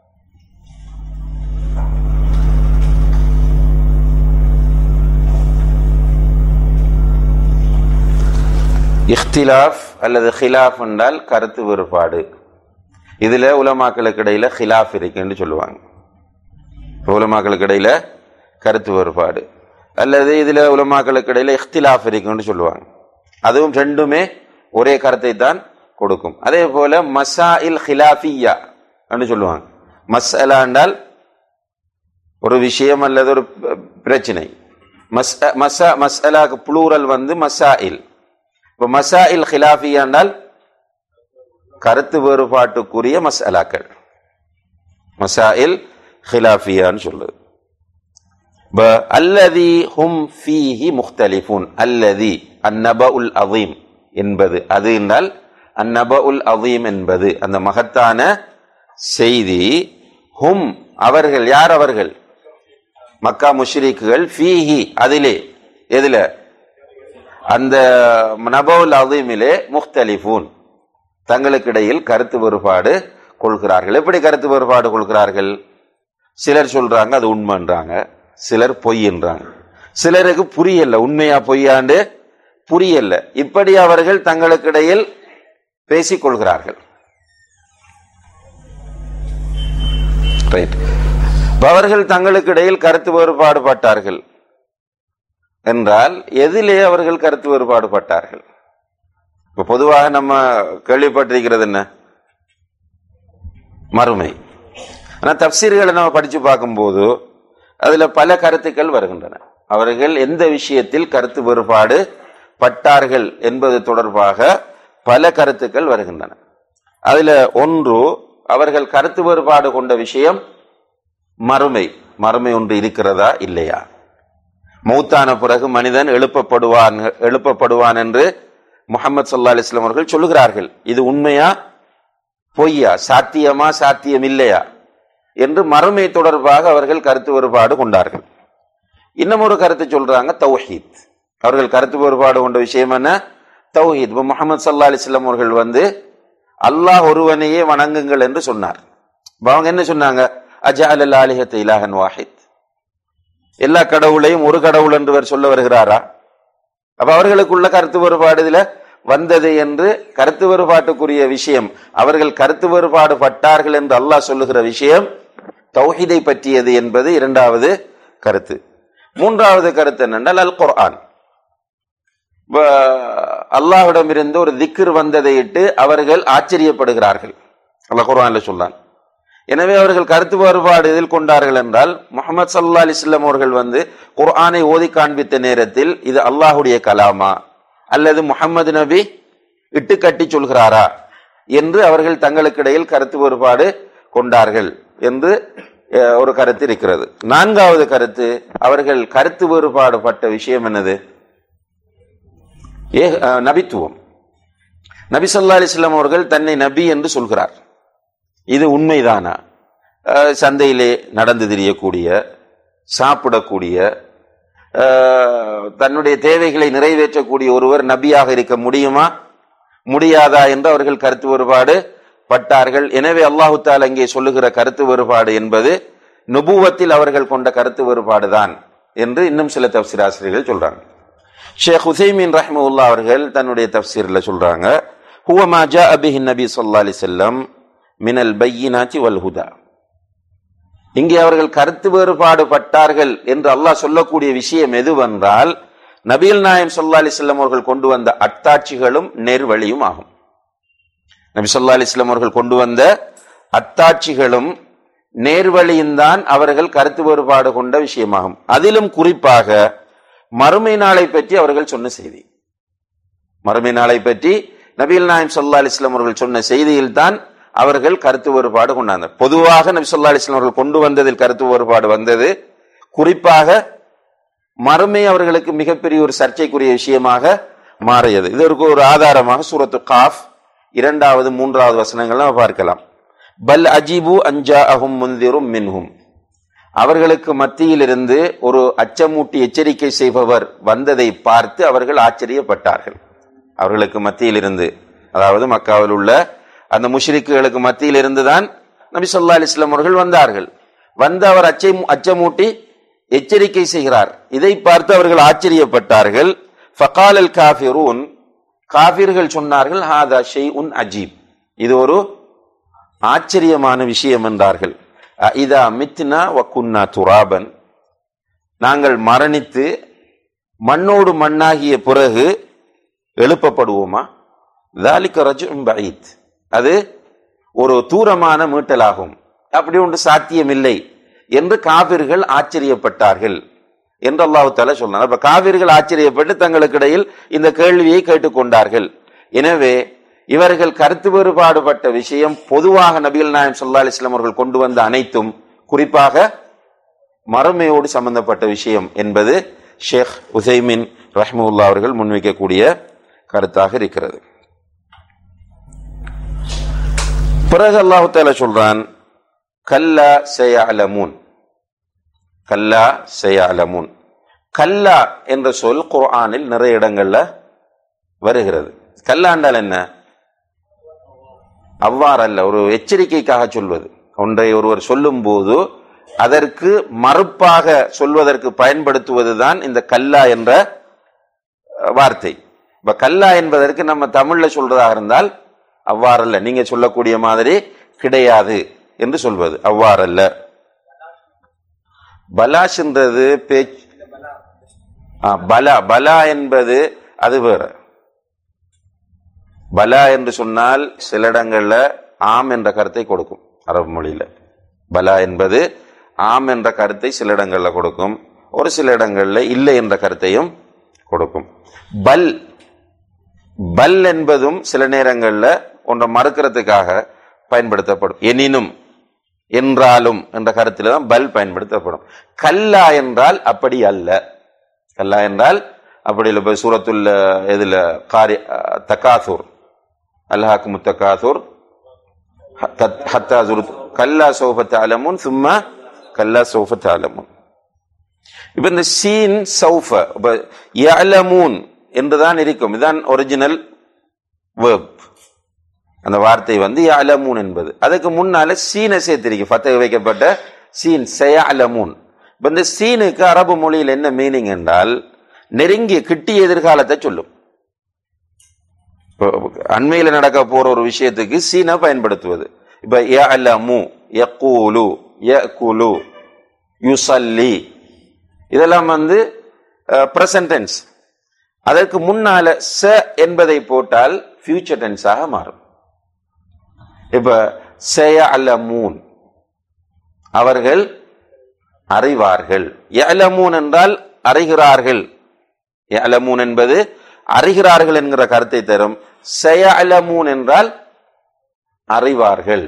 இஃப்திலாஃப் அல்லது ஹிலாஃப் என்றால் கருத்து வேறுபாடு இதுல உலமாக்களுக்கு இடையில ஹிலாஃப் இருக்குன்னு சொல்லுவாங்க உலமாக்களுக்கு இடையில கருத்து வேறுபாடு அல்லது இதுல உலமாக்களுக்கு இடையில இஃப்திலாஃப் இருக்குன்னு சொல்லுவாங்க அதுவும் ரெண்டுமே ஒரே கருத்தை தான் கொடுக்கும் அதே போல மசாஇல் ஹிலாஃபியா என்று சொல்லுவாங்க மஸ்அலா என்றால் ஒரு விஷயம் அல்லது ஒரு பிரச்சனை மஸ் மசா மஸ்அலாக்கு புளூரல் வந்து மசாயில் இப்போ மசாயில் ஹிலாஃபியா என்றால் கருத்து வேறுபாட்டுக்குரிய மஸ்அலாக்கள் மசாயில் ஹிலாஃபியான்னு சொல்லுது அல்லதி ஹும் ஃபீஹி முக்தலிஃபூன் அல்லதி அந்நப உல் அதீம் என்பது அது என்றால் அந்நப உல் அதீம் என்பது அந்த மகத்தான செய்தி ஹும் அவர்கள் யார் அவர்கள் மக்கா முஷ்ரிக்குகள் ஃபீஹி அதிலே எதுல அந்த நபவுல் அதீமிலே முக்தலிஃபூன் தங்களுக்கு இடையில் கருத்து வேறுபாடு கொள்கிறார்கள் எப்படி கருத்து வேறுபாடு கொள்கிறார்கள் சிலர் சொல்றாங்க அது உண்மைன்றாங்க சிலர் பொய்ன்றாங்க சிலருக்கு புரியல உண்மையா பொய்யாண்டு புரியல இப்படி அவர்கள் தங்களுக்கு இடையில் பேசிக் கொள்கிறார்கள் ரைட் அவர்கள் தங்களுக்கு இடையில் கருத்து வேறுபாடு பட்டார்கள் என்றால் எதிலே அவர்கள் கருத்து வேறுபாடு பட்டார்கள் இப்ப பொதுவாக நம்ம கேள்விப்பட்டிருக்கிறது என்ன மறுமை ஆனா தப்சீர்களை நம்ம படிச்சு பார்க்கும்போது அதுல பல கருத்துக்கள் வருகின்றன அவர்கள் எந்த விஷயத்தில் கருத்து வேறுபாடு பட்டார்கள் என்பது தொடர்பாக பல கருத்துக்கள் வருகின்றன அதுல ஒன்று அவர்கள் கருத்து வேறுபாடு கொண்ட விஷயம் மறுமை மறுமை ஒன்று இருக்கிறதா இல்லையா மௌத்தான பிறகு மனிதன் எழுப்பப்படுவான் எழுப்பப்படுவான் என்று முகமது சல்லா அலிஸ்லாம் அவர்கள் சொல்லுகிறார்கள் இது உண்மையா பொய்யா சாத்தியமா சாத்தியம் இல்லையா என்று மறுமை தொடர்பாக அவர்கள் கருத்து வேறுபாடு கொண்டார்கள் இன்னும் ஒரு கருத்து சொல்றாங்க தௌஹீத் அவர்கள் கருத்து வேறுபாடு கொண்ட விஷயம் என்ன தௌஹீத் இப்போ முகமது சல்லா அலிஸ்லாம் அவர்கள் வந்து அல்லாஹ் ஒருவனையே வணங்குங்கள் என்று சொன்னார் அவங்க என்ன சொன்னாங்க அஜா அல் ஆலிஹத் இலாஹன் வாஹித் எல்லா கடவுளையும் ஒரு கடவுள் என்று சொல்ல வருகிறாரா அப்ப அவர்களுக்குள்ள கருத்து வேறுபாடு இதுல வந்தது என்று கருத்து வேறுபாட்டுக்குரிய விஷயம் அவர்கள் கருத்து வேறுபாடு பட்டார்கள் என்று அல்லாஹ் சொல்லுகிற விஷயம் தௌஹிதை பற்றியது என்பது இரண்டாவது கருத்து மூன்றாவது கருத்து என்னென்றால் அல் குர்ஆன் அல்லாஹ்விடமிருந்து ஒரு திக்ர் வந்ததை இட்டு அவர்கள் ஆச்சரியப்படுகிறார்கள் அல்லாஹ் குர்ஆன்ல சொன்னான் எனவே அவர்கள் கருத்து வேறுபாடு எதில் கொண்டார்கள் என்றால் முகமது சல்லா அலிஸ்லாம் அவர்கள் வந்து குர்ஆனை ஓதி காண்பித்த நேரத்தில் இது அல்லாஹுடைய கலாமா அல்லது முகமது நபி இட்டு கட்டி சொல்கிறாரா என்று அவர்கள் தங்களுக்கு இடையில் கருத்து வேறுபாடு கொண்டார்கள் என்று ஒரு கருத்து இருக்கிறது நான்காவது கருத்து அவர்கள் கருத்து வேறுபாடு பட்ட விஷயம் என்னது ஏ நபித்துவம் நபி சொல்லா அலிஸ்லாம் அவர்கள் தன்னை நபி என்று சொல்கிறார் இது உண்மைதானா சந்தையிலே நடந்து தெரியக்கூடிய சாப்பிடக்கூடிய தன்னுடைய தேவைகளை நிறைவேற்றக்கூடிய ஒருவர் நபியாக இருக்க முடியுமா முடியாதா என்று அவர்கள் கருத்து வேறுபாடு பட்டார்கள் எனவே அல்லாஹு தால் அங்கே சொல்லுகிற கருத்து வேறுபாடு என்பது நுபுவத்தில் அவர்கள் கொண்ட கருத்து வேறுபாடு தான் என்று இன்னும் சில தப்சீராசிரியர்கள் சொல்றாங்க ஷேக் ஹுசைமின் ரஹ்முல்லா அவர்கள் தன்னுடைய தப்சீரில் சொல்றாங்க ஹுவமா ஜா அபிஹின் நபி சொல்லா அலி செல்லம் மினல் பையினாச்சி வல்ஹுதா இங்கே அவர்கள் கருத்து வேறுபாடு பட்டார்கள் என்று அல்லாஹ் சொல்லக்கூடிய விஷயம் எதுவென்றால் நபீல் நாயம் சொல்லா அலிஸ்லாம் அவர்கள் கொண்டு வந்த அத்தாட்சிகளும் நேர்வழியும் ஆகும் நபி சொல்லா அலிஸ்லாம் அவர்கள் கொண்டு வந்த அத்தாட்சிகளும் நேர்வழியும் தான் அவர்கள் கருத்து வேறுபாடு கொண்ட விஷயமாகும் அதிலும் குறிப்பாக மறுமை நாளை பற்றி அவர்கள் சொன்ன செய்தி மறுமை நாளை பற்றி நபீல் நாயம் சொல்லா அலிஸ்லாம் அவர்கள் சொன்ன செய்தியில் தான் அவர்கள் கருத்து வேறுபாடு கொண்டாங்க பொதுவாக நபி சொல்லா அலிஸ்லாம் அவர்கள் கொண்டு வந்ததில் கருத்து வேறுபாடு வந்தது குறிப்பாக மறுமை அவர்களுக்கு மிகப்பெரிய ஒரு சர்ச்சைக்குரிய விஷயமாக மாறியது இதற்கு ஒரு ஆதாரமாக சூரத்து காஃப் இரண்டாவது மூன்றாவது வசனங்கள் நம்ம பார்க்கலாம் பல் அஜிபு அஞ்சா அஹும் முந்திரும் மின்ஹும் அவர்களுக்கு மத்தியில் இருந்து ஒரு அச்சமூட்டி எச்சரிக்கை செய்பவர் வந்ததை பார்த்து அவர்கள் ஆச்சரியப்பட்டார்கள் அவர்களுக்கு மத்தியில் இருந்து அதாவது மக்காவில் உள்ள அந்த முஷ்ரிக்குகளுக்கு மத்தியில் இருந்துதான் நபி சொல்லா அலிஸ்லாம் அவர்கள் வந்தார்கள் வந்து அவர் அச்சை அச்சமூட்டி எச்சரிக்கை செய்கிறார் இதை பார்த்து அவர்கள் ஆச்சரியப்பட்டார்கள் ஃபகால் அல் காஃபிரூன் காபிர்கள் சொன்னார்கள் ஹாதா ஷெய் உன் அஜீப் இது ஒரு ஆச்சரியமான விஷயம் என்றார்கள் இதா மித்னா வக்குன்னா துராபன் நாங்கள் மரணித்து மண்ணோடு மண்ணாகிய பிறகு எழுப்பப்படுவோமா தாலிக்க ரஜும் பஈத் அது ஒரு தூரமான மீட்டலாகும் அப்படி ஒன்று சாத்தியமில்லை என்று காவிர்கள் ஆச்சரியப்பட்டார்கள் என்று அல்லாஹு தாலா சொன்னார் அப்ப காவிர்கள் ஆச்சரியப்பட்டு தங்களுக்கு இடையில் இந்த கேள்வியை கேட்டுக்கொண்டார்கள் எனவே இவர்கள் கருத்து வேறுபாடுபட்ட விஷயம் பொதுவாக நபிகள் நாயம் சொல்லா அலிஸ்லாம் அவர்கள் கொண்டு வந்த அனைத்தும் குறிப்பாக மறுமையோடு சம்பந்தப்பட்ட விஷயம் என்பது ஷேக் உசைமின் ரஹ்முல்லா அவர்கள் முன்வைக்கக்கூடிய கருத்தாக இருக்கிறது பிறகு அல்லாஹு தாலா சொல்றான் கல்லா செய்யலமூன் கல்லா செய்யலமூன் கல்லா என்ற சொல் குர்ஆனில் நிறைய இடங்கள்ல வருகிறது கல்லாண்டால் என்ன அவ்வாறல்ல ஒரு எச்சரிக்கைக்காக சொல்வது ஒன்றை ஒருவர் சொல்லும் போது அதற்கு மறுப்பாக சொல்வதற்கு பயன்படுத்துவதுதான் இந்த கல்லா என்ற வார்த்தை இப்ப கல்லா என்பதற்கு நம்ம தமிழ்ல சொல்றதாக இருந்தால் அவ்வாறல்ல நீங்க சொல்லக்கூடிய மாதிரி கிடையாது என்று சொல்வது அவ்வாறல்ல பலாஷ்ன்றது பேச்சு பலா பலா என்பது அது வேற பலா என்று சொன்னால் சில இடங்கள்ல ஆம் என்ற கருத்தை கொடுக்கும் அரபு மொழியில பலா என்பது ஆம் என்ற கருத்தை சில இடங்கள்ல கொடுக்கும் ஒரு சில இடங்கள்ல இல்லை என்ற கருத்தையும் கொடுக்கும் பல் பல் என்பதும் சில நேரங்கள்ல ஒன்றை மறுக்கிறதுக்காக பயன்படுத்தப்படும் எனினும் என்றாலும் என்ற கருத்துல தான் பல் பயன்படுத்தப்படும் கல்லா என்றால் அப்படி அல்ல கல்லா என்றால் அப்படி இல்லை இப்போ சூரத்துள்ள இதுல காரி தக்காசூர் அல்லாஹாக்கு முத்தக்காசூர் ஹத்தா சுருத் கல்லா சௌஃபத் அலமுன் சும்மா கல்லா சௌஃபத் அலமுன் இப்ப இந்த சீன் சௌஃப இப்ப யலமூன் என்றுதான் இருக்கும் இதுதான் ஒரிஜினல் வேர்ப் அந்த வார்த்தை வந்து யலமூன் என்பது அதுக்கு முன்னால சீனை சேர்த்திருக்கு ஃபத்தக வைக்கப்பட்ட சீன் செயலமூன் இப்ப இந்த சீனுக்கு அரபு மொழியில் என்ன மீனிங் என்றால் நெருங்கிய கிட்டிய எதிர்காலத்தை சொல்லும் அண்மையில நடக்க போற ஒரு விஷயத்துக்கு சீனை பயன்படுத்துவது இப்ப யலமு யக்கூலு யகுலு யுசல்லி இதெல்லாம் வந்து பிரசன்ட் டென்ஸ் அதற்கு முன்னால ச என்பதை போட்டால் ஃபியூச்சர் டென்ஸாக மாறும் இப்ப செய அல்ல மூன் அவர்கள் அறிவார்கள் எலமூன் என்றால் அறிகிறார்கள் எலமூன் என்பது அறிகிறார்கள் என்கிற கருத்தை தரும் செய அலமூன் என்றால் அறிவார்கள்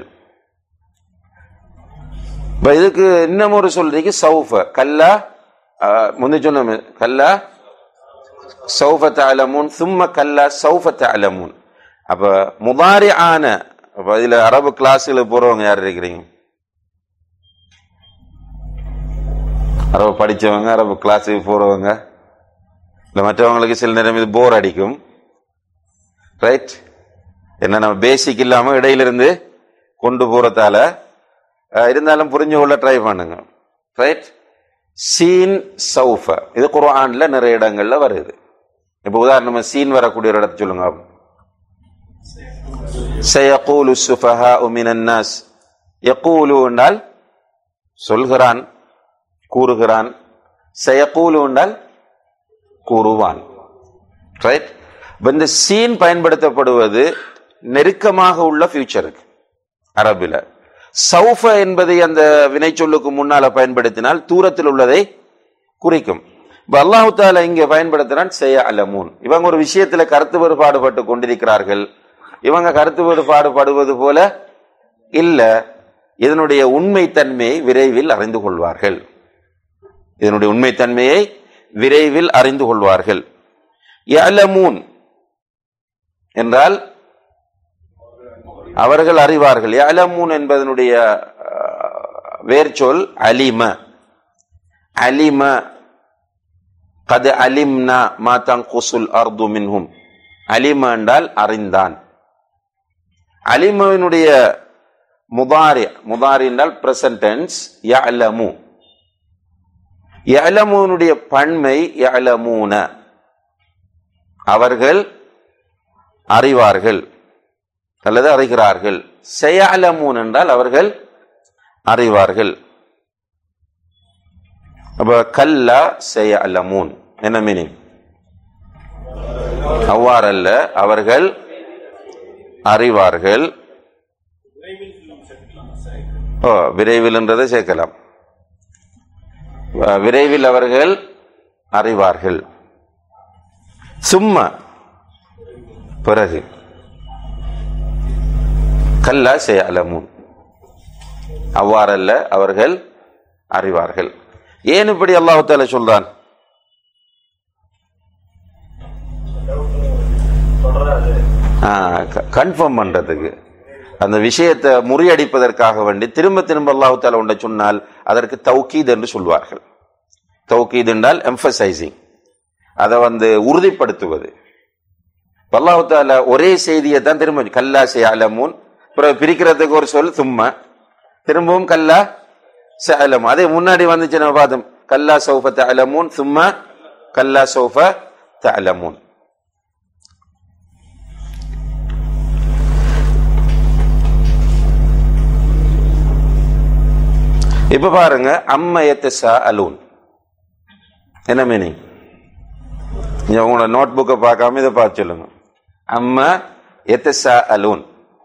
இப்ப இதுக்கு இன்னும் ஒரு சொல்றீங்க சௌஃப கல்லா முந்தி சொன்ன கல்லா சௌஃப தலமூன் சும்ம கல்லா சௌஃப தலமூன் அப்ப முதாரி ஆன அப்ப இதுல அரபு கிளாஸுகளுக்கு போறவங்க யார் இருக்கிறீங்க அரபு படிச்சவங்க அரபு கிளாஸுக்கு போறவங்க இல்ல மற்றவங்களுக்கு சில நேரம் இது போர் அடிக்கும் ரைட் என்ன நம்ம பேசிக் இல்லாம இடையிலிருந்து கொண்டு போறதால இருந்தாலும் புரிஞ்சு கொள்ள ட்ரை பண்ணுங்க ரைட் சீன் சௌஃப இது குர்ஆன்ல நிறைய இடங்கள்ல வருது இப்ப உதாரணமா சீன் வரக்கூடிய ஒரு இடத்த சொல்லுங்க சயகூலு சுஃபஹா மினன் நாஸ் யகூலு என்றால் சொல்கிறான் கூறுகிறான் சயகூலு என்றால் கூறுவான் ரைட் இந்த சீன் பயன்படுத்தப்படுவது நெருக்கமாக உள்ள ஃபியூச்சருக்கு அரபில சௌஃப என்பதை அந்த வினை சொல்லுக்கு முன்னால பயன்படுத்தினால் தூரத்தில் உள்ளதை குறிக்கும் இப்ப அல்லாஹு தாலா இங்க பயன்படுத்தினான் செய்ய அலமூன் இவங்க ஒரு விஷயத்துல கருத்து வேறுபாடுபட்டு கொண்டிருக்கிறார்கள் இவங்க கருத்து வேறுபாடுபடுவது போல இல்ல இதனுடைய உண்மை தன்மையை விரைவில் அறிந்து கொள்வார்கள் இதனுடைய உண்மை தன்மையை விரைவில் அறிந்து கொள்வார்கள் யலமூன் என்றால் அவர்கள் அறிவார்கள் யலமூன் என்பதனுடைய வேர்ச்சொல் அலிம அலிம கது அலிம்னா மா தங்குசுல் அர்து மின்ஹும் அலிம என்றால் அறிந்தான் அலிமவினுடைய முதாரி முதாரி என்றால் பிரசன்ட் டென்ஸ் யஅலமு யஅலமுனுடைய பன்மை யஅலமூன அவர்கள் அறிவார்கள் அல்லது அறிகிறார்கள் செயலமூன் என்றால் அவர்கள் அறிவார்கள் அப்ப கல்லா செயலமூன் என்ன மீனிங் அவ்வாறல்ல அவர்கள் அறிவார்கள் ஓ விரைவில் என்றதை சேர்க்கலாம் அஹ், விரைவில் அவர்கள் அறிவார்கள் சும்மா பிறகு கல்லா செயலமுன் அவ்வாறல்ல அவர்கள் அறிவார்கள் ஏன் இப்படி அல்லாஹு தாலா சொல்றான் கன்ஃபார்ம் பண்றதுக்கு அந்த விஷயத்தை முறியடிப்பதற்காக வேண்டி திரும்ப திரும்ப அல்லாஹு தாலா ஒன்றை சொன்னால் அதற்கு தௌக்கீத் என்று சொல்வார்கள் தௌக்கீத் என்றால் எம்பசைசிங் அதை வந்து உறுதிப்படுத்துவது அல்லாஹு தாலா ஒரே செய்தியை தான் திரும்ப கல்லா அலமூன் பிறகு பிரிக்கிறதுக்கு ஒரு சொல் சும்மா திரும்பவும் கல்லா சலம் அதே முன்னாடி வந்துச்சு நம்ம பார்த்தோம் கல்லா சௌஃப தலமூன் சும்மா கல்லா சௌஃப தலமூன் இப்ப பாருங்க அம்மயத்த அலூன் என்ன மீனிங் நீங்க உங்களோட நோட் புக்கை பார்க்காம இதை பார்த்து சொல்லுங்க அம்ம எத்தசா அலூன்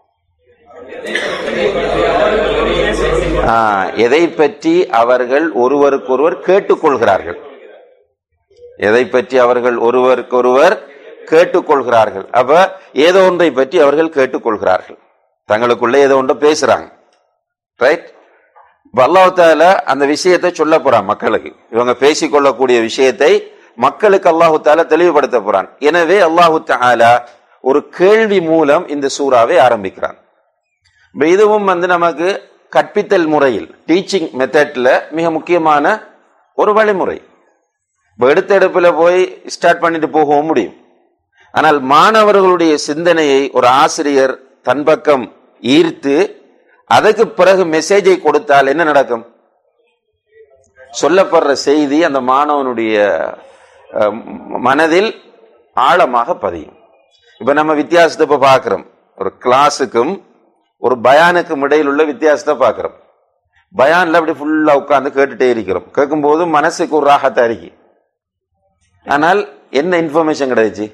எதை பற்றி அவர்கள் ஒருவருக்கொருவர் கேட்டுக்கொள்கிறார்கள் எதை பற்றி அவர்கள் ஒருவருக்கொருவர் கேட்டுக்கொள்கிறார்கள் அப்ப ஏதோ ஒன்றை பற்றி அவர்கள் கேட்டுக்கொள்கிறார்கள் தங்களுக்குள்ள ஏதோ ஒன்றை பேசுறாங்க ரைட் அல்லாஹால அந்த விஷயத்தை சொல்ல போறான் மக்களுக்கு இவங்க பேசிக்கொள்ளக்கூடிய விஷயத்தை மக்களுக்கு அல்லாஹு தாலா தெளிவுபடுத்த போறான் எனவே அல்லாஹு தாலா ஒரு கேள்வி மூலம் இந்த சூறாவை ஆரம்பிக்கிறான் இப்ப இதுவும் வந்து நமக்கு கற்பித்தல் முறையில் டீச்சிங் மெத்தட்ல மிக முக்கியமான ஒரு வழிமுறை இப்ப எடுத்த எடுப்புல போய் ஸ்டார்ட் பண்ணிட்டு போகவும் முடியும் ஆனால் மாணவர்களுடைய சிந்தனையை ஒரு ஆசிரியர் தன் பக்கம் ஈர்த்து அதுக்கு பிறகு மெசேஜை கொடுத்தால் என்ன நடக்கும் சொல்லப்படுற செய்தி அந்த மாணவனுடைய அஹ், மனதில் ஆழமாக பதியும் இப்ப நம்ம வித்தியாசத்தை இப்ப பார்க்கிறோம் ஒரு கிளாஸுக்கும் ஒரு பயானுக்கும் இடையில் உள்ள வித்தியாசத்தை பார்க்கிறோம் பயான்ல அப்படி ஃபுல்லா உட்கார்ந்து கேட்டுட்டே இருக்கிறோம் கேட்கும்போது மனசுக்கு ஒரு ராகத்தா இருக்கு ஆனால் என்ன இன்ஃபர்மேஷன் கிடைச்சு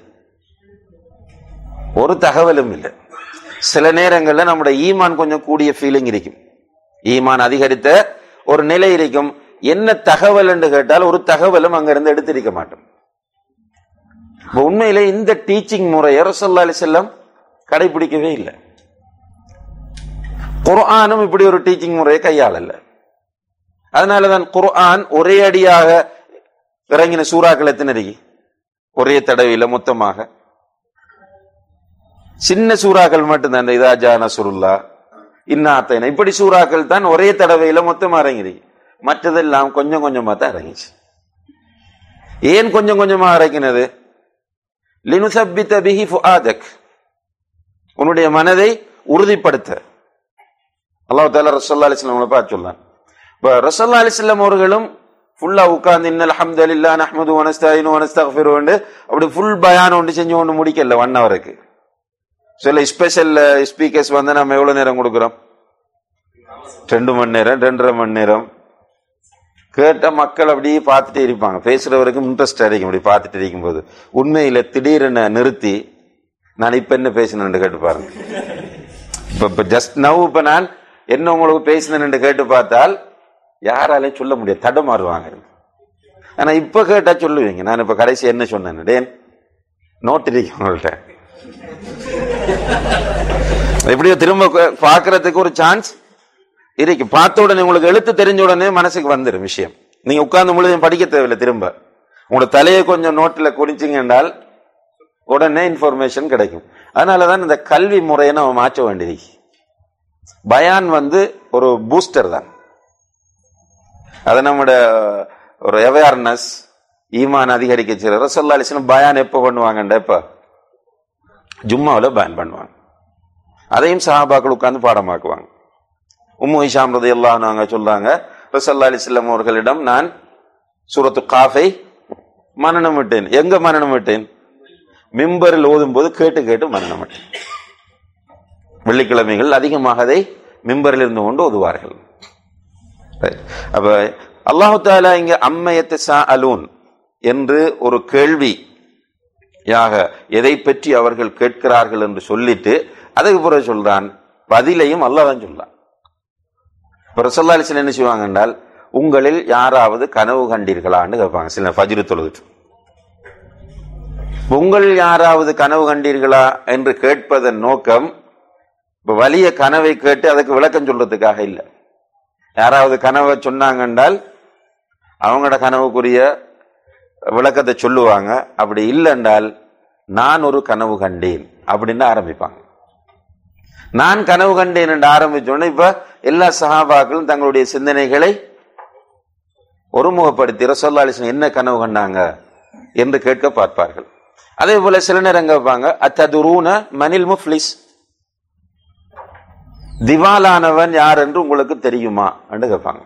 ஒரு தகவலும் இல்லை சில நேரங்கள்ல நம்முடைய ஈமான் கொஞ்சம் கூடிய ஃபீலிங் இருக்கும் ஈமான் அதிகரித்த ஒரு நிலை இருக்கும் என்ன தகவல் என்று கேட்டால் ஒரு தகவலும் அங்கிருந்து எடுத்திருக்க மாட்டோம் இப்ப உண்மையிலே இந்த டீச்சிங் முறையை ரசல்லா அலி செல்லம் கடைபிடிக்கவே இல்லை குர்ஆனும் இப்படி ஒரு டீச்சிங் முறையை கையாளல அதனாலதான் குர்ஆன் ஒரே அடியாக இறங்கின சூறாக்கள் எத்தனை இருக்கு ஒரே தடவையில மொத்தமாக சின்ன சூறாக்கள் மட்டும்தான் இந்த இதாஜா நசுருல்லா இன்னாத்தைன இப்படி சூறாக்கள் தான் ஒரே தடவையில மொத்தமா இறங்கிருக்கு மற்றதெல்லாம் கொஞ்சம் கொஞ்சமா தான் இறங்கிச்சு ஏன் கொஞ்சம் கொஞ்சமா இறங்கினது லினுசப்பித்த பிஹி ஃபுஆதக் உன்னுடைய மனதை உறுதிப்படுத்த அல்லாஹ் தாலா ரசல்லா அலிஸ்லாம் பார்த்து சொன்னான் இப்ப ரசல்லா அலிஸ்லாம் அவர்களும் ஃபுல்லா உட்கார்ந்து இன்னல் அல்ஹம்துலில்லாஹ் நஹ்மது வனஸ்தாயினு வனஸ்தக்ஃபிருன்னு அப்படி ஃபுல் பயான் ஒன்று செஞ்சு ஒன்று முடிக்கல ஒன் ஹவருக்கு சில ஸ்பெஷல் ஸ்பீக்கர்ஸ் வந்து நம்ம எவ்வளவு நேரம் கொடுக்குறோம் ரெண்டு மணி நேரம் ரெண்டரை மணி நேரம் கேட்ட மக்கள் அப்படியே பார்த்துட்டே இருப்பாங்க பேசுறவருக்கும் இன்ட்ரெஸ்ட் அடிக்கும் அப்படி பார்த்துட்டு இருக்கும்போது உண்மையில திடீரென நிறுத்தி நான் இப்ப என்ன பேசினேன் கேட்டு பாருங்க இப்ப இப்ப ஜஸ்ட் நவ் இப்ப நான் என்ன உங்களுக்கு பேசினேன் கேட்டு பார்த்தால் யாராலையும் சொல்ல முடியாது தடமாறுவாங்க ஆனா இப்ப கேட்டா சொல்லுவீங்க நான் இப்ப கடைசி என்ன சொன்னேன் டேன் நோட் இருக்கு உங்கள்ட்ட எப்படியோ திரும்ப கு- பார்க்கறதுக்கு ஒரு சான்ஸ் இருக்கு பார்த்த உடனே உங்களுக்கு எழுத்து தெரிஞ்ச உடனே மனசுக்கு வந்துடும் விஷயம் நீங்க உட்கார்ந்து முழுதையும் படிக்க தேவையில்லை திரும்ப உங்களோட தலையை கொஞ்சம் நோட்டில் குறிச்சிங்க என்றால் உடனே இன்ஃபர்மேஷன் கிடைக்கும் அதனாலதான் இந்த கல்வி முறையை நம்ம மாற்ற வேண்டியது பயான் வந்து ஒரு பூஸ்டர் தான் அதை நம்மட ஒரு அவேர்னஸ் ஈமான் அதிகரிக்க செய்யற ரசல்லா அலிஸ்லாம் பயான் எப்போ பண்ணுவாங்கண்ட இப்ப ஜும்மாவில் பயன் பண்ணுவாங்க அதையும் சஹாபாக்கள் உட்கார்ந்து பாடமாக்குவாங்க உம்மு ஹிஷாம் ரதி நாங்க சொல்றாங்க ரசல்லா அலிஸ்லாம் அவர்களிடம் நான் சூரத்து காஃபை மனநம் விட்டேன் எங்க மனநம் விட்டேன் மிம்பரில் ஓதும் போது கேட்டு கேட்டு மனநம் விட்டேன் வெள்ளிக்கிழமைகள் அதிகமாக அதை மிம்பரில் இருந்து கொண்டு ஓதுவார்கள் Right. அப்ப அல்லாஹு தாலா இங்க அம்மையத்தை சா அலூன் என்று ஒரு கேள்வி யாக எதை பற்றி அவர்கள் கேட்கிறார்கள் என்று சொல்லிட்டு அதுக்கு பிறகு சொல்றான் பதிலையும் அல்லாஹ் தான் சொல்றான் இப்ப ரசல்லா அலிஸ்லாம் என்ன செய்வாங்க என்றால் உங்களில் யாராவது கனவு கண்டீர்களான்னு கேட்பாங்க சில ஃபஜ்ரு தொழுது உங்களில் யாராவது கனவு கண்டீர்களா என்று கேட்பதன் நோக்கம் இப்ப வலிய கனவை கேட்டு அதுக்கு விளக்கம் சொல்றதுக்காக இல்லை யாராவது கனவை சொன்னாங்க என்றால் அவங்களோட கனவுக்குரிய விளக்கத்தை சொல்லுவாங்க அப்படி இல்லை என்றால் நான் ஒரு கனவு கண்டேன் அப்படின்னு ஆரம்பிப்பாங்க நான் கனவு கண்டேன் என்று ஆரம்பிச்சோன்னே இப்ப எல்லா சகாபாக்களும் தங்களுடைய சிந்தனைகளை ஒருமுகப்படுத்தி ரசோல்லா அலிஸ்லாம் என்ன கனவு கண்டாங்க என்று கேட்க பார்ப்பார்கள் அதே போல சில நேரம் கேட்பாங்க அத்ததுரூன மனில் முஃப்லிஸ் திவாலானவன் யார் என்று உங்களுக்கு தெரியுமா என்று கேட்பாங்க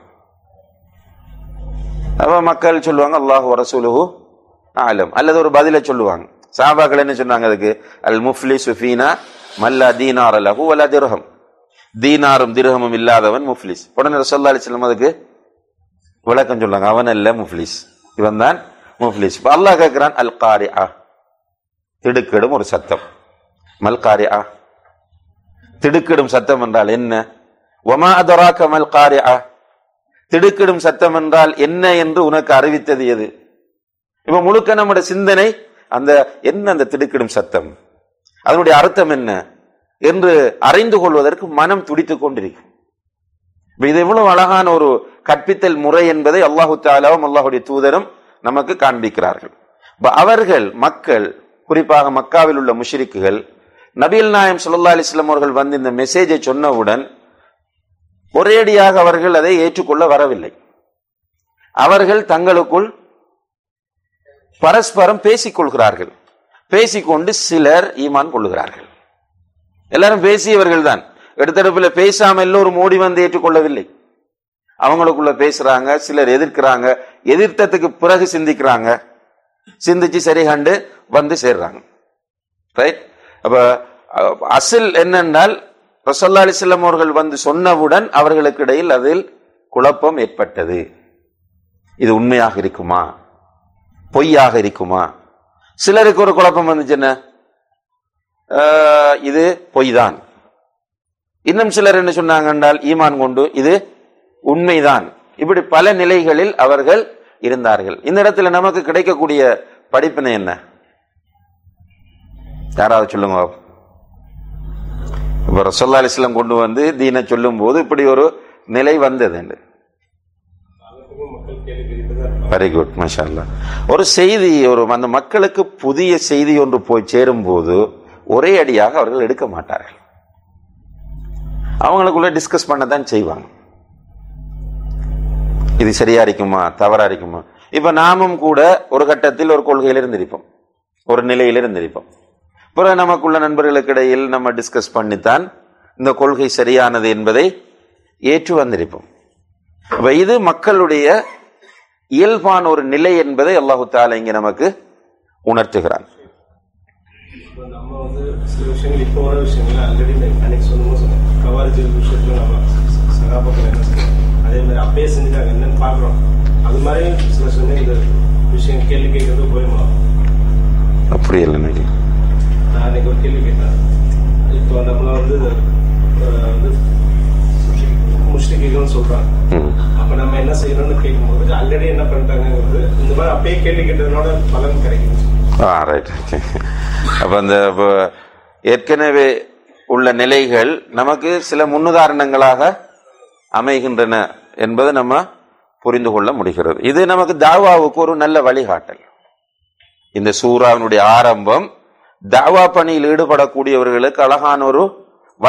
அப்ப மக்கள் சொல்லுவாங்க அல்லாஹ் ரசூலுஹு ஆலம் அல்லது ஒரு பதில சொல்லுவாங்க சாபாக்கள் என்ன சொன்னாங்க அதுக்கு அல் முஃப்லி சுஃபீனா மல்லா தீனார் அலஹு வலா திரகம் தீனாரும் திரகமும் இல்லாதவன் முஃப்லிஸ் உடனே ரசல்லா அலிஸ்லாம் அதுக்கு விளக்கம் சொல்றாங்க அவன் அல்ல முஃப்லிஸ் இவன் தான் முஃப்லிஸ் இப்ப அல்லாஹ் கேட்கிறான் அல் காரி ஆ திடுக்கிடும் ஒரு சத்தம் மல் காரி ஆ திடுக்கிடும் சத்தம் என்றால் என்ன ஒமா அதராக்க மல் காரி ஆ திடுக்கிடும் சத்தம் என்றால் என்ன என்று உனக்கு அறிவித்தது எது இப்ப முழுக்க நம்முடைய சிந்தனை அந்த என்ன அந்த திடுக்கிடும் சத்தம் அதனுடைய அர்த்தம் என்ன என்று அறிந்து கொள்வதற்கு மனம் துடித்துக் கொண்டிருக்கும் இப்ப இது எவ்வளவு அழகான ஒரு கற்பித்தல் முறை என்பதை அல்லாஹு தாலாவும் அல்லாஹுடைய தூதரும் நமக்கு காண்பிக்கிறார்கள் இப்ப அவர்கள் மக்கள் குறிப்பாக மக்காவில் உள்ள முஷ்ரிக்குகள் நபில் நாயம் சுல்லா அலிஸ்லாம் அவர்கள் வந்து இந்த மெசேஜை சொன்னவுடன் ஒரேடியாக அவர்கள் அதை ஏற்றுக்கொள்ள வரவில்லை அவர்கள் தங்களுக்குள் பரஸ்பரம் பேசிக் கொள்கிறார்கள் பேசிக்கொண்டு சிலர் ஈமான் கொள்ளுகிறார்கள் எல்லாரும் பேசியவர்கள் தான் எடுத்தடுப்புல பேசாம எல்லோரும் ஓடி வந்து ஏற்றுக்கொள்ளவில்லை அவங்களுக்குள்ள பேசுறாங்க சிலர் எதிர்க்கிறாங்க எதிர்த்ததுக்கு பிறகு சிந்திக்கிறாங்க சிந்திச்சு சரி கண்டு வந்து சேர்றாங்க ரைட் அப்ப அஹ், அசில் என்னென்றால் ரசல்லா அலிஸ்லாம் அவர்கள் வந்து சொன்னவுடன் அவர்களுக்கு இடையில் அதில் குழப்பம் ஏற்பட்டது இது உண்மையாக இருக்குமா பொய்யாக இருக்குமா சிலருக்கு ஒரு குழப்பம் வந்துச்சு என்ன ஆஹ், இது பொய் தான் இன்னும் சிலர் என்ன சொன்னாங்க என்றால் ஈமான் கொண்டு இது உண்மைதான் இப்படி பல நிலைகளில் அவர்கள் இருந்தார்கள் இந்த இடத்துல நமக்கு கிடைக்கக்கூடிய படிப்பினை என்ன யாராவது சொல்லுங்க பாப்போம். இப்ப ரசல்லா அலிஸ்லாம் கொண்டு வந்து தீனை சொல்லும் போது இப்படி ஒரு நிலை வந்தது வெரி குட் மஷா ஒரு செய்தி ஒரு அந்த மக்களுக்கு புதிய செய்தி ஒன்று போய் சேரும் போது ஒரே அடியாக அவர்கள் எடுக்க மாட்டார்கள் அவங்களுக்குள்ள டிஸ்கஸ் பண்ண தான் செய்வாங்க இது சரியா இருக்குமா தவறா இருக்குமா இப்ப நாமும் கூட ஒரு கட்டத்தில் ஒரு கொள்கையில் இருந்திருப்போம் ஒரு நிலையில் இருந்திருப்போம் பிறகு நமக்குள்ள நண்பர்களுக்கு இடையில் நம்ம டிஸ்கஸ் பண்ணித்தான் இந்த கொள்கை சரியானது என்பதை ஏற்று வந்திருப்போம் அப்ப இது மக்களுடைய இயல்பான ஒரு நிலை என்பதை அல்லாஹு தாலா இங்க நமக்கு உணர்த்துகிறான் இப்போ நம்ம வந்து சில விஷயங்கள் இப்போ வர விஷயங்கள் ஆல்ரெடி அன்னைக்கு சொன்னமோ சொன்னேன் கவாரிஜி விஷயத்துல நம்ம சகாபாக்கள் என்ன செய்யணும் அதே மாதிரி அப்பயே செஞ்சுட்டாங்க என்னன்னு பார்க்குறோம் அது மாதிரி சில சமயம் இந்த விஷயம் கேள்வி கேட்கறது போயிடுமா அப்படி இல்லை நினைக்கிறேன். நான் அன்னைக்கு ஒரு கேள்வி கேட்டேன் இப்போ நம்மள வந்து அஹ், வந்து முஷ்டிகள்னு சொல்றாங்க ம். அப்ப நம்ம என்ன செய்யணும்னு கேட்கும்போது ஆல்ரெடி என்ன பண்ணிட்டாங்கிறது இந்த மாதிரி அப்பயே கேள்வி கேட்டதுனால பலன் கிடைக்கும் ஆ ரைட் அப்ப அந்த இப்ப ஏற்கனவே உள்ள நிலைகள் நமக்கு சில முன்னுதாரணங்களாக அமைகின்றன என்பதை நம்ம புரிந்து கொள்ள முடிகிறது இது நமக்கு தாவாவுக்கு ஒரு நல்ல வழிகாட்டல் இந்த சூறாவினுடைய ஆரம்பம் தாவா பணியில் ஈடுபடக்கூடியவர்களுக்கு அழகான ஒரு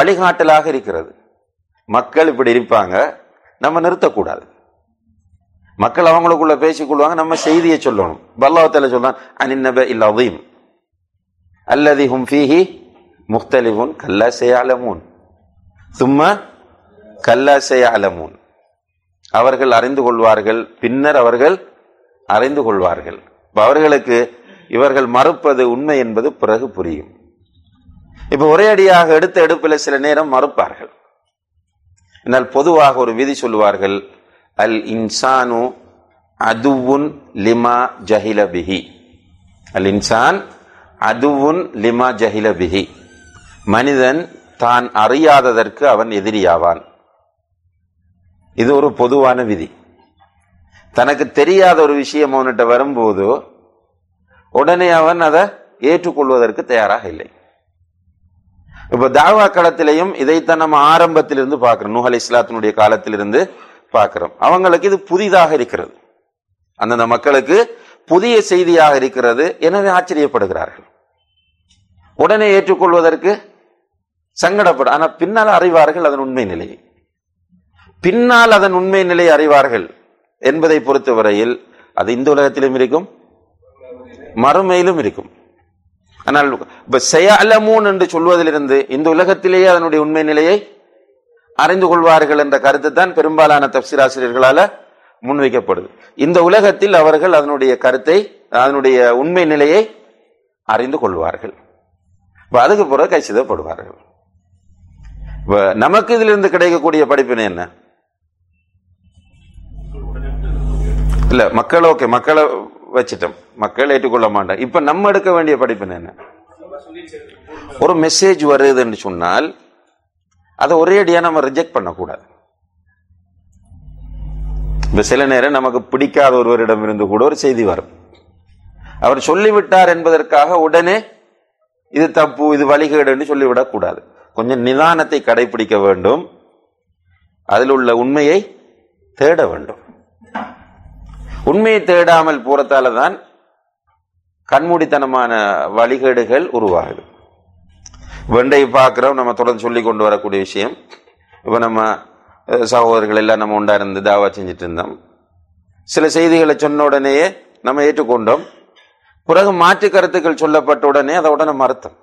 வழிகாட்டலாக இருக்கிறது மக்கள் இப்படி இருப்பாங்க நம்ம நிறுத்தக்கூடாது மக்கள் அவங்களுக்குள்ள பேசிக்கொள்வாங்க நம்ம செய்தியை சொல்லணும் பல்லாவத்தில் சொல்றான் அனின்னப இல் அதீம் அல்லதி ஹும் ஃபீஹி முக்தலிஃபுன் கல்லா செய்யாலமூன் சும்மா கல்லா செய்யாலமூன் அவர்கள் அறிந்து கொள்வார்கள் பின்னர் அவர்கள் அறிந்து கொள்வார்கள் இப்ப அவர்களுக்கு இவர்கள் மறுப்பது உண்மை என்பது பிறகு புரியும் இப்ப ஒரே அடியாக எடுத்த எடுப்பில் சில நேரம் மறுப்பார்கள் എന്നാൽ பொதுவாக ஒரு விதி சொல்லுவார்கள் அல் இன்சானு அதுவுன் லிமா ஜஹில பிஹி அல் இன்சான் அதுவுன் லிமா ஜஹில பிஹி மனிதன் தான் அறியாததற்கு அவன் எதிரியாவான் இது ஒரு பொதுவான விதி தனக்கு தெரியாத ஒரு விஷயம் அவன்கிட்ட வரும்போது உடனே அவன் அதை ஏற்றுக்கொள்வதற்கு தயாராக இல்லை இப்ப தாவா களத்திலையும் இதைத்தான் நம்ம ஆரம்பத்திலிருந்து பார்க்கிறோம் நூஹ் அலி இஸ்லாத்தினுடைய காலத்திலிருந்து பார்க்கிறோம் அவங்களுக்கு இது புதிதாக இருக்கிறது அந்தந்த மக்களுக்கு புதிய செய்தியாக இருக்கிறது எனவே ஆச்சரியப்படுகிறார்கள் உடனே ஏற்றுக்கொள்வதற்கு சங்கடப்படும் ஆனா பின்னால் அறிவார்கள் அதன் உண்மை நிலையை பின்னால் அதன் உண்மை நிலையை அறிவார்கள் என்பதை பொறுத்தவரையில் அது இந்த உலகத்திலும் இருக்கும் மறுமையிலும் இருக்கும் ஆனால் இப்ப செயலமூன் என்று சொல்வதிலிருந்து இந்த உலகத்திலேயே அதனுடைய உண்மை நிலையை அறிந்து கொள்வார்கள் என்ற கருத்து தான் பெரும்பாலான தப்சிராசிரியர்களால முன்வைக்கப்படுது இந்த உலகத்தில் அவர்கள் அதனுடைய கருத்தை அதனுடைய உண்மை நிலையை அறிந்து கொள்வார்கள் இப்ப அதுக்கு பிறகு கைச்சிதப்படுவார்கள் இப்ப நமக்கு இதிலிருந்து கிடைக்கக்கூடிய படிப்பினை என்ன இல்ல மக்கள் ஓகே மக்களை வச்சிட்டோம் மக்கள் ஏற்றுக்கொள்ள மாட்டாங்க இப்ப நம்ம எடுக்க வேண்டிய படிப்பினை என்ன ஒரு மெசேஜ் வருதுன்னு சொன்னால் அதை ஒரே அடியா நம்ம ரிஜெக்ட் பண்ணக்கூடாது இப்ப சில நேரம் நமக்கு பிடிக்காத ஒருவரிடம் இருந்து கூட ஒரு செய்தி வரும் அவர் சொல்லிவிட்டார் என்பதற்காக உடனே இது தப்பு இது வழிகேடுன்னு சொல்லிவிடக் கூடாது கொஞ்சம் நிதானத்தை கடைபிடிக்க வேண்டும் அதில் உள்ள உண்மையை தேட வேண்டும் உண்மையை தேடாமல் போறதால தான் கண்மூடித்தனமான வழிகேடுகள் உருவாகுது வெண்டை பார்க்கிறோம் நம்ம தொடர்ந்து சொல்லி கொண்டு வரக்கூடிய விஷயம் இப்போ நம்ம அஹ், சகோதரர்கள் எல்லாம் நம்ம உண்டா இருந்து தாவா செஞ்சுட்டு இருந்தோம் சில செய்திகளை சொன்ன உடனேயே நம்ம ஏற்றுக்கொண்டோம் பிறகு மாற்று கருத்துக்கள் சொல்லப்பட்ட உடனே அதை உடனே மறுத்தோம்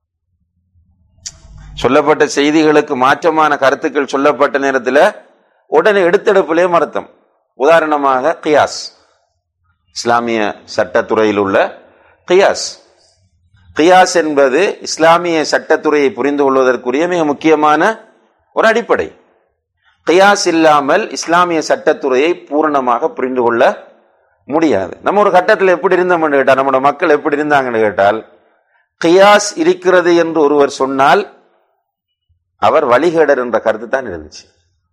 சொல்லப்பட்ட செய்திகளுக்கு மாற்றமான கருத்துக்கள் சொல்லப்பட்ட நேரத்தில் உடனே எடுத்தெடுப்பிலே மறுத்தோம் உதாரணமாக கியாஸ் இஸ்லாமிய சட்டத்துறையில் உள்ள கியாஸ் கியாஸ் என்பது இஸ்லாமிய சட்டத்துறையை புரிந்து கொள்வதற்குரிய மிக முக்கியமான ஒரு அடிப்படை கியாஸ் இல்லாமல் இஸ்லாமிய சட்டத்துறையை பூரணமாக புரிந்து கொள்ள முடியாது நம்ம ஒரு கட்டத்தில் எப்படி இருந்தோம்னு கேட்டால் நம்மளோட மக்கள் எப்படி இருந்தாங்கன்னு கேட்டால் கியாஸ் இருக்கிறது என்று ஒருவர் சொன்னால் அவர் வழிகேடர் என்ற கருத்து தான் இருந்துச்சு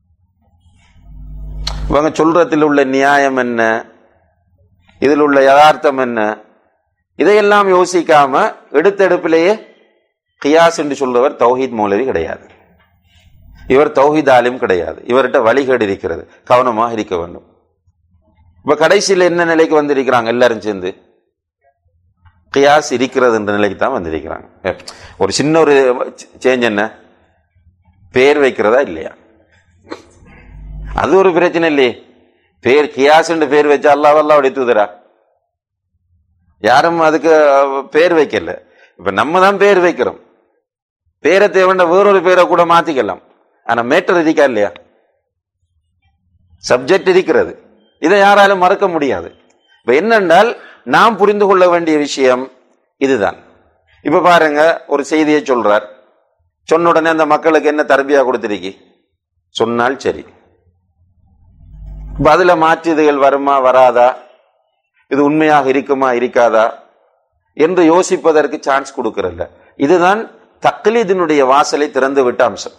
இவங்க சொல்றதில் உள்ள நியாயம் என்ன இதில் உள்ள யதார்த்தம் என்ன இதையெல்லாம் யோசிக்காம எடுத்தெடுப்பிலேயே கியாஸ் என்று சொல்றவர் தௌஹீத் மௌலவி கிடையாது இவர் தௌஹீத் ஆலிம் கிடையாது இவர்கிட்ட வழிகேடு இருக்கிறது கவனமாக இருக்க வேண்டும் இப்ப கடைசியில் என்ன நிலைக்கு வந்திருக்கிறாங்க எல்லாரும் சேர்ந்து கியாஸ் இருக்கிறது என்ற நிலைக்கு தான் வந்திருக்கிறாங்க ஏ, ஒரு சின்ன ஒரு சேஞ்ச் என்ன பேர் வைக்கிறதா இல்லையா அது ஒரு பிரச்சனை இல்லையே பேர் கியாஸ் பேர் வச்சா அல்லாஹ் அல்லாவுடைய தூதரா யாரும் அதுக்கு அஹ், பேர் வைக்கல இப்ப நம்ம தான் பேர் வைக்கிறோம் பேரை தேவையான வேறொரு பேரை கூட மாத்திக்கலாம் ஆனா மேட்டர் இருக்கா இல்லையா சப்ஜெக்ட் இருக்கிறது இதை யாராலும் மறக்க முடியாது இப்ப என்னென்றால் நாம் புரிந்து கொள்ள வேண்டிய விஷயம் இதுதான் இப்ப பாருங்க ஒரு செய்தியை சொல்றார் சொன்ன உடனே அந்த மக்களுக்கு என்ன தரபியா கொடுத்திருக்கி சொன்னால் சரி இப்ப அதுல மாற்றுதுகள் வருமா வராதா இது உண்மையாக இருக்குமா இருக்காதா என்று யோசிப்பதற்கு சான்ஸ் கொடுக்கறல்ல இதுதான் தக்லீதினுடைய வாசலை திறந்து விட்ட அம்சம்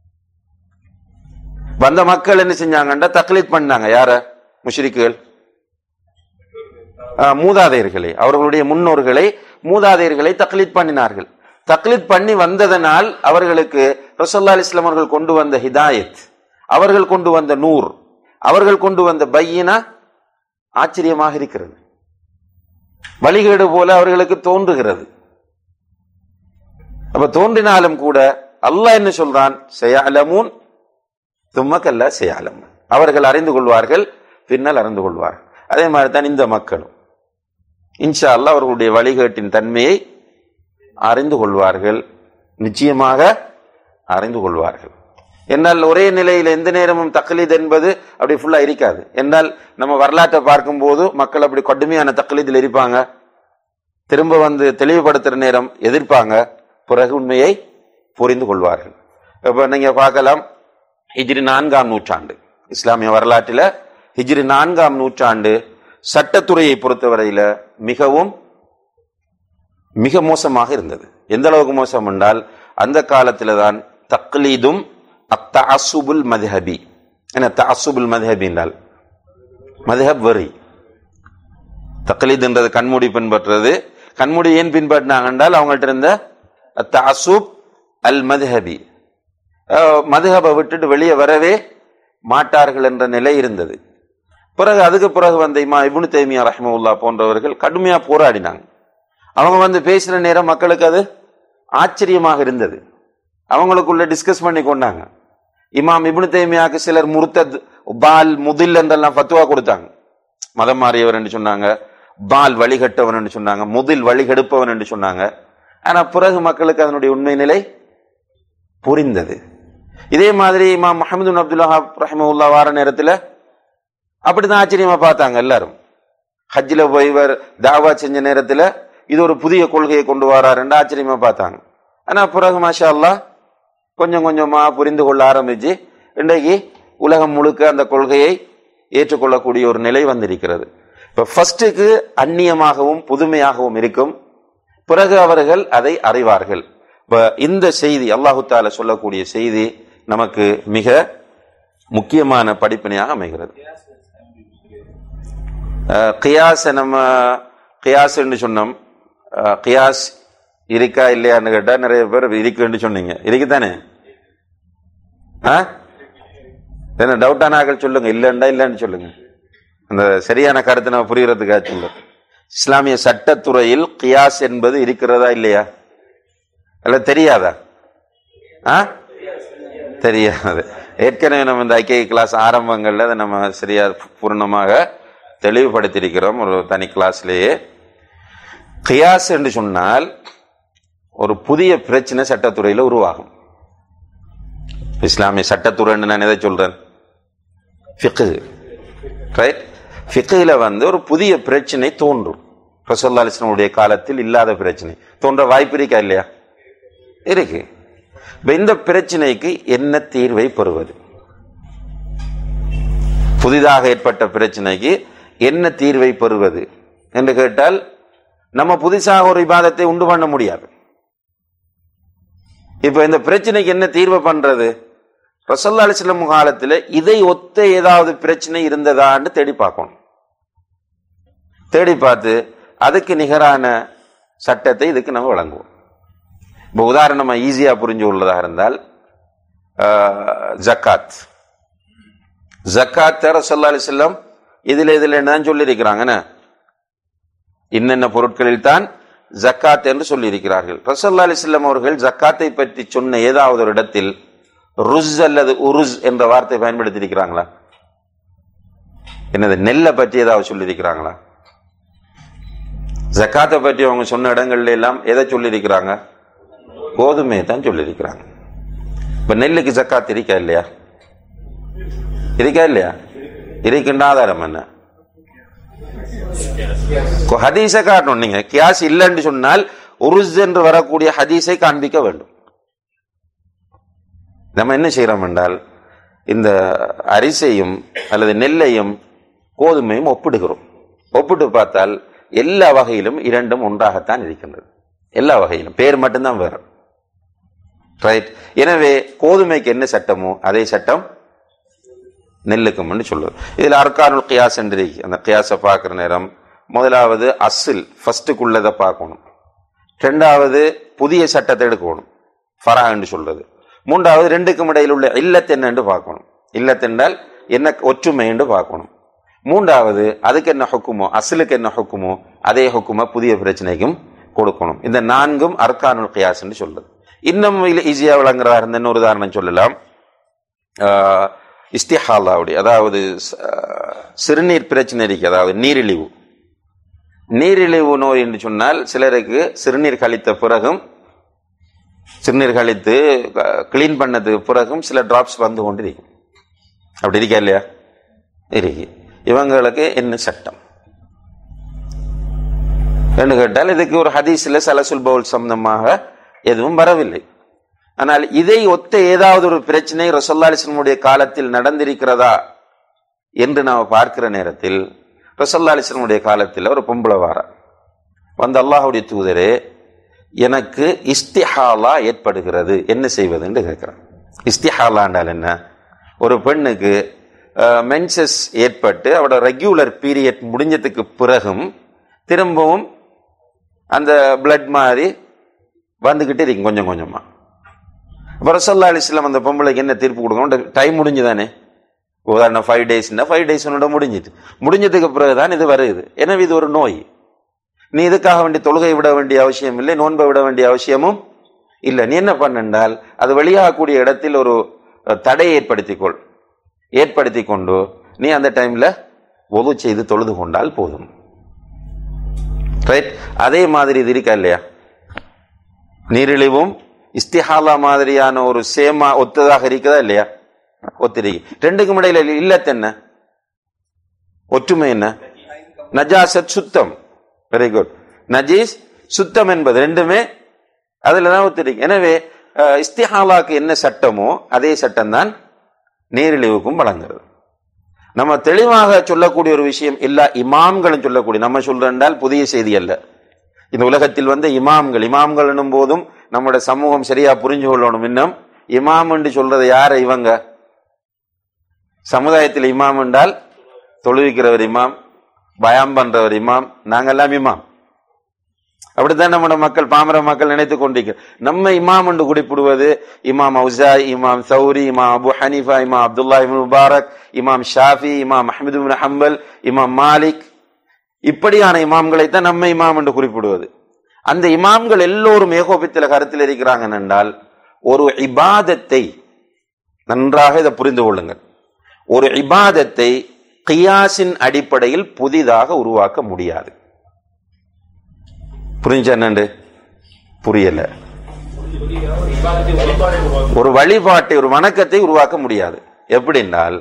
வந்த மக்கள் என்ன செஞ்சாங்கன்னா தக்லீத் பண்ணாங்க யார முஷ்ரிக்குகள் ஆஹ், மூதாதையர்களை அவர்களுடைய முன்னோர்களை மூதாதையர்களை தக்லீத் பண்ணினார்கள் தக்லீத் பண்ணி வந்ததனால் அவர்களுக்கு ரசல்லா அலிஸ்லாம் அவர்கள் கொண்டு வந்த ஹிதாயத் அவர்கள் கொண்டு வந்த நூர் அவர்கள் கொண்டு வந்த பையினா ஆச்சரியமாக இருக்கிறது வழிகேடு போல அவர்களுக்கு தோன்றுகிறது அப்ப தோன்றினாலும் கூட அல்லாஹ் என்ன சொல்றான் செய்யாலமூன் தும்மக்கல்ல செய்யாலம் அவர்கள் அறிந்து கொள்வார்கள் பின்னால் அறிந்து கொள்வார் அதே மாதிரி தான் இந்த மக்களும் இன்ஷா அல்லாஹ் அவர்களுடைய வழிகேட்டின் தன்மையை அறிந்து கொள்வார்கள் நிச்சயமாக அறிந்து கொள்வார்கள் என்னால் ஒரே நிலையில் எந்த நேரமும் தக்லீத் என்பது அப்படி ஃபுல்லா இருக்காது என்றால் நம்ம வரலாற்றை பார்க்கும்போது மக்கள் அப்படி கடுமையான தக்லீதில் இருப்பாங்க திரும்ப வந்து தெளிவுபடுத்துற நேரம் எதிர்ப்பாங்க பிறகு உண்மையை புரிந்து கொள்வார்கள் இப்ப நீங்க பார்க்கலாம் ஹிஜ்ரி நான்காம் நூற்றாண்டு இஸ்லாமிய வரலாற்றில் ஹிஜ்ரி நான்காம் நூற்றாண்டு சட்டத்துறையை பொறுத்தவரையில மிகவும் மிக மோசமாக இருந்தது எந்த அளவுக்கு மோசம் என்றால் அந்த காலத்துல தான் தக்லீதும் அத்தஅசுபுல் மதுஹபி என்ன தஅசுபுல் மதுஹபி என்றால் மதுஹப் வரி தக்லீதுன்றது கண்மூடி பின்பற்றுறது கண்மூடி ஏன் பின்பற்றினாங்க என்றால் அவங்கள்ட்ட இருந்த தஅசுப் அல் மதுஹபி மதுஹபை விட்டுட்டு வெளியே வரவே மாட்டார்கள் என்ற நிலை இருந்தது பிறகு அதுக்கு பிறகு வந்த இமா இபுனு தைமியா ரஹ்மவுல்லா போன்றவர்கள் கடுமையா போராடினாங்க அவங்க வந்து பேசின நேரம் மக்களுக்கு அது ஆச்சரியமாக இருந்தது அவங்களுக்குள்ள டிஸ்கஸ் பண்ணி கொண்டாங்க இமாம் இப்னு தைமியாக்கு சிலர் முர்த்தத் பால் முதில் என்றெல்லாம் ஃபத்துவா கொடுத்தாங்க மதம் மாறியவர் என்று சொன்னாங்க பால் வழிகட்டவன் என்று சொன்னாங்க முதில் வழிகெடுப்பவன் என்று சொன்னாங்க ஆனா பிறகு மக்களுக்கு அதனுடைய உண்மை நிலை புரிந்தது இதே மாதிரி இமாம் முஹமது அப்துல்லா ரஹிமவுல்லா வார நேரத்துல அப்படிதான் ஆச்சரியமா பார்த்தாங்க எல்லாரும் ஹஜ்ஜில போய் இவர் தாவா செஞ்ச நேரத்துல இது ஒரு புதிய கொள்கையை கொண்டு வராருன்னு ஆச்சரியமா பார்த்தாங்க ஆனா பிறகு மாஷா அல்லாஹ் கொஞ்சம் கொஞ்சமா புரிந்து கொள்ள ஆரம்பிச்சு இன்றைக்கு உலகம் முழுக்க அந்த கொள்கையை ஏற்றுக்கொள்ளக்கூடிய ஒரு நிலை வந்திருக்கிறது இப்ப ஃபர்ஸ்டுக்கு அந்நியமாகவும் புதுமையாகவும் இருக்கும் பிறகு அவர்கள் அதை அறிவார்கள் இப்ப இந்த செய்தி அல்லாஹு தால சொல்லக்கூடிய செய்தி நமக்கு மிக முக்கியமான படிப்பினையாக அமைகிறது அஹ், கியாஸ நம்ம கியாஸ்ன்னு சொன்னோம் அஹ், கியாஸ் இருக்கா இல்லையான்னு கேட்டா நிறைய பேர் இருக்குன்னு சொன்னீங்க இருக்குதானே ஆ என்ன டவுட்டான ஆக்கள் சொல்லுங்க இல்லைண்டா இல்லைன்னு சொல்லுங்க அந்த சரியான கருத்தை நம்ம புரியறதுக்காக சொல்லுங்க இஸ்லாமிய சட்டத்துறையில் கியாஸ் என்பது இருக்கிறதா இல்லையா அல்ல தெரியாதா ஆ தெரியாது ஏற்கனவே நம்ம இந்த ஐக்கிய கிளாஸ் ஆரம்பங்கள்ல அதை நம்ம சரியா பூர்ணமாக தெளிவுபடுத்தியிருக்கிறோம் ஒரு தனி கிளாஸ்லேயே கியாஸ் என்று சொன்னால் ஒரு புதிய பிரச்சனை சட்டத்துறையில் உருவாகும் இஸ்லாமிய சட்டத்துறைன்னு நான் எதை சொல்றேன் ஃபிக்கு ரைட் ஃபிக்கில் வந்து ஒரு புதிய பிரச்சனை தோன்றும் ரசோல்லா அலிஸ்லமுடைய காலத்தில் இல்லாத பிரச்சனை தோன்ற வாய்ப்பு இருக்கா இல்லையா இருக்கு இப்ப இந்த பிரச்சனைக்கு என்ன தீர்வை பெறுவது புதிதாக ஏற்பட்ட பிரச்சனைக்கு என்ன தீர்வை பெறுவது என்று கேட்டால் நம்ம புதுசாக ஒரு விவாதத்தை உண்டு பண்ண முடியாது இப்ப இந்த பிரச்சனைக்கு என்ன தீர்வு பண்றது ரசல்லா அலிஸ்லம் காலத்துல இதை ஒத்த ஏதாவது பிரச்சனை இருந்ததான்னு தேடி பார்க்கணும் தேடி பார்த்து அதுக்கு நிகரான சட்டத்தை இதுக்கு நம்ம வழங்குவோம் இப்போ உதாரணமா ஈஸியா புரிஞ்சு உள்ளதாக இருந்தால் ஆஹ், ஜக்காத் ஜக்காத் ரசல்லா அலிஸ்லம் இதுல இதுல என்னதான் சொல்லியிருக்கிறாங்கன்னு இன்னென்ன பொருட்களில் தான் ஜக்காத் என்று சொல்லியிருக்கிறார்கள் ரசல்லா அலிஸ்லாம் அவர்கள் ஜக்காத்தை பற்றி சொன்ன ஏதாவது ஒரு இடத்தில் ருஸ் அல்லது உருஸ் என்ற வார்த்தை பயன்படுத்தி இருக்கிறாங்களா என்னது நெல்லை பற்றி ஏதாவது சொல்லியிருக்கிறாங்களா ஜக்காத்தை பற்றி அவங்க சொன்ன இடங்கள்ல எல்லாம் எதை சொல்லியிருக்கிறாங்க கோதுமையை தான் சொல்லியிருக்கிறாங்க இப்ப நெல்லுக்கு ஜக்காத் இருக்கா இல்லையா இருக்கா இல்லையா இருக்கின்ற ஆதாரம் என்ன கொ- ஹதீஸை காட்டணும் நீங்க கியாஸ் இல்லைன்னு சொன்னால் உருஸ் என்று வரக்கூடிய ஹதீஸை காண்பிக்க வேண்டும் நம்ம என்ன செய்யறோம் என்றால் இந்த அரிசையும் அல்லது நெல்லையும் கோதுமையும் ஒப்பிடுகிறோம் ஒப்பிட்டு பார்த்தால் எல்லா வகையிலும் இரண்டும் ஒன்றாகத்தான் இருக்கின்றது எல்லா வகையிலும் பேர் மட்டும்தான் வேறு ரைட் எனவே கோதுமைக்கு என்ன சட்டமோ அதே சட்டம் நெல்லுக்கும்னு சொல்லுது இதுல அர்கானுல் கியாஸ் என்று இருக்கு. அந்த கியாஸை பார்க்குற நேரம் முதலாவது அசில் ஃபர்ஸ்ட்டுக்குள்ளதை பார்க்கணும் ரெண்டாவது புதிய சட்டத்தை எடுக்கணும் ஃபரா என்று சொல்றது மூன்றாவது ரெண்டுக்கும் இடையில் உள்ள இல்லத் என்னன்னு பார்க்கணும் இல்லத் என்றால் என்ன ஒற்றுமை என்று பார்க்கணும் மூன்றாவது அதுக்கு என்ன ஹுக்குமோ அசலுக்கு என்ன ஹுக்குமோ அதே ஹுக்குமோ புதிய பிரச்சனைக்கும் கொடுக்கணும் இந்த நான்கும் அர்கானுல் கியாஸ் என்று சொல்றது இன்னும் ஈஸியா விளங்குறதா இருந்த இன்னொரு உதாரணம் சொல்லலாம் ஆஹ், இஸ்திஹாலாவுடைய அதாவது ச- சிறுநீர் பிரச்சனை இருக்கு அதாவது நீரிழிவு நீரிழிவு நோய் என்று சொன்னால் சிலருக்கு சிறுநீர் கழித்த பிறகும் சிறுநீர் கழித்து கிளீன் பண்ணது பிறகும் சில டிராப்ஸ் வந்து கொண்டு இருக்கும் அப்படி இருக்கா இல்லையா இருக்கு இவங்களுக்கு என்ன சட்டம் என்று கேட்டால் இதுக்கு ஒரு ஹதீஸில் சலசுல் பவுல் சம்பந்தமாக எதுவும் வரவில்லை ஆனால் இதை ஒத்த ஏதாவது ஒரு பிரச்சனை ரசல்லா அலிஸ்லமுடைய காலத்தில் நடந்திருக்கிறதா என்று நாம் பார்க்கிற நேரத்தில் ரசல்லா அலிஸ்லமுடைய காலத்தில் ஒரு பொம்பளை வாரா வந்து அல்லாஹுடைய தூதரே எனக்கு இஸ்திஹாலா ஏற்படுகிறது என்ன செய்வது என்று கேட்கிறான் இஸ்திஹாலா என்றால் என்ன ஒரு பெண்ணுக்கு மென்சஸ் ஏற்பட்டு அவட ரெகுலர் பீரியட் முடிஞ்சதுக்கு பிறகும் திரும்பவும் அந்த பிளட் மாதிரி வந்துக்கிட்டே இருக்கும் கொஞ்சம் கொஞ்சமா அப்போ ரசல்லா அலிஸ்லாம் அந்த பொம்பளைக்கு என்ன தீர்ப்பு கொடுக்கணும் டைம் முடிஞ்சுதானே உதாரணம் ஃபைவ் டேஸ்னா ஃபைவ் டேஸ் உன்னோட முடிஞ்சிட்டு முடிஞ்சதுக்கு பிறகுதான் இது வருது எனவே இது ஒரு நோய் நீ இதுக்காக வேண்டிய தொழுகை விட வேண்டிய அவசியம் இல்லை நோன்பை விட வேண்டிய அவசியமும் இல்லை நீ என்ன பண்ணென்றால் அது வெளியாகக்கூடிய இடத்தில் ஒரு அஹ், தடையை ஏற்படுத்திக்கொள் ஏற்படுத்தி கொண்டு நீ அந்த டைம்ல ஒது செய்து தொழுது கொண்டால் போதும் ரைட் அதே மாதிரி இது இருக்கா இல்லையா நீரிழிவும் இஸ்திஹாலா மாதிரியான ஒரு சேமா ஒத்ததாக இருக்குதா இல்லையா ஒத்திருக்கு ரெண்டுக்கும் இடையில இல்லத் என்ன ஒற்றுமை என்ன நஜாசத் சுத்தம் வெரி குட் நஜீஸ் சுத்தம் என்பது ரெண்டுமே அதுல தான் ஒத்திருக்கு எனவே அஹ், இஸ்திஹாலாக்கு என்ன சட்டமோ அதே சட்டம் தான் நீரிழிவுக்கும் வழங்குறது நம்ம தெளிவாக சொல்லக்கூடிய ஒரு விஷயம் எல்லா இமாம்களும் சொல்லக்கூடிய நம்ம சொல்றேன்டால் புதிய செய்தி அல்ல இந்த உலகத்தில் வந்த இமாம்கள் இமாம்கள் என்னும் போதும் நம்முடைய சமூகம் சரியா புரிஞ்சு கொள்ளணும் இன்னும் இமாம் என்று சொல்றது யார இவங்க சமுதாயத்தில் இமாம் என்றால் தொழுவிக்கிறவர் இமாம் பயம் பண்றவர் இமாம் நாங்கெல்லாம் இமாம் அப்படித்தான் நம்மட மக்கள் பாமர மக்கள் நினைத்துக் கொண்டிருக்க நம்ம இமாம் என்று குறிப்பிடுவது இமாம் அவுசாய் இமாம் சௌரி இமாம் அபு ஹனீஃபா இமாம் அப்துல்லா இப்னு முபாரக் இமாம் ஷாஃபி இமாம் அஹமது இப்னு ஹம்பல் இமாம் மாலிக் இப்படியான இமாம்களை தான் நம்ம இமாம் என்று குறிப்பிடுவது அந்த இமாம்கள் எல்லோரும் ஏகோபித்தில கருத்தில் இருக்கிறாங்க என்றால் ஒரு இபாதத்தை நன்றாக இதை புரிந்து கொள்ளுங்கள் ஒரு இபாதத்தை கியாசின் அடிப்படையில் புதிதாக உருவாக்க முடியாது புரிஞ்சா என்னண்டு புரியல ஒரு வழிபாட்டை ஒரு வணக்கத்தை உருவாக்க முடியாது எப்படின்னால்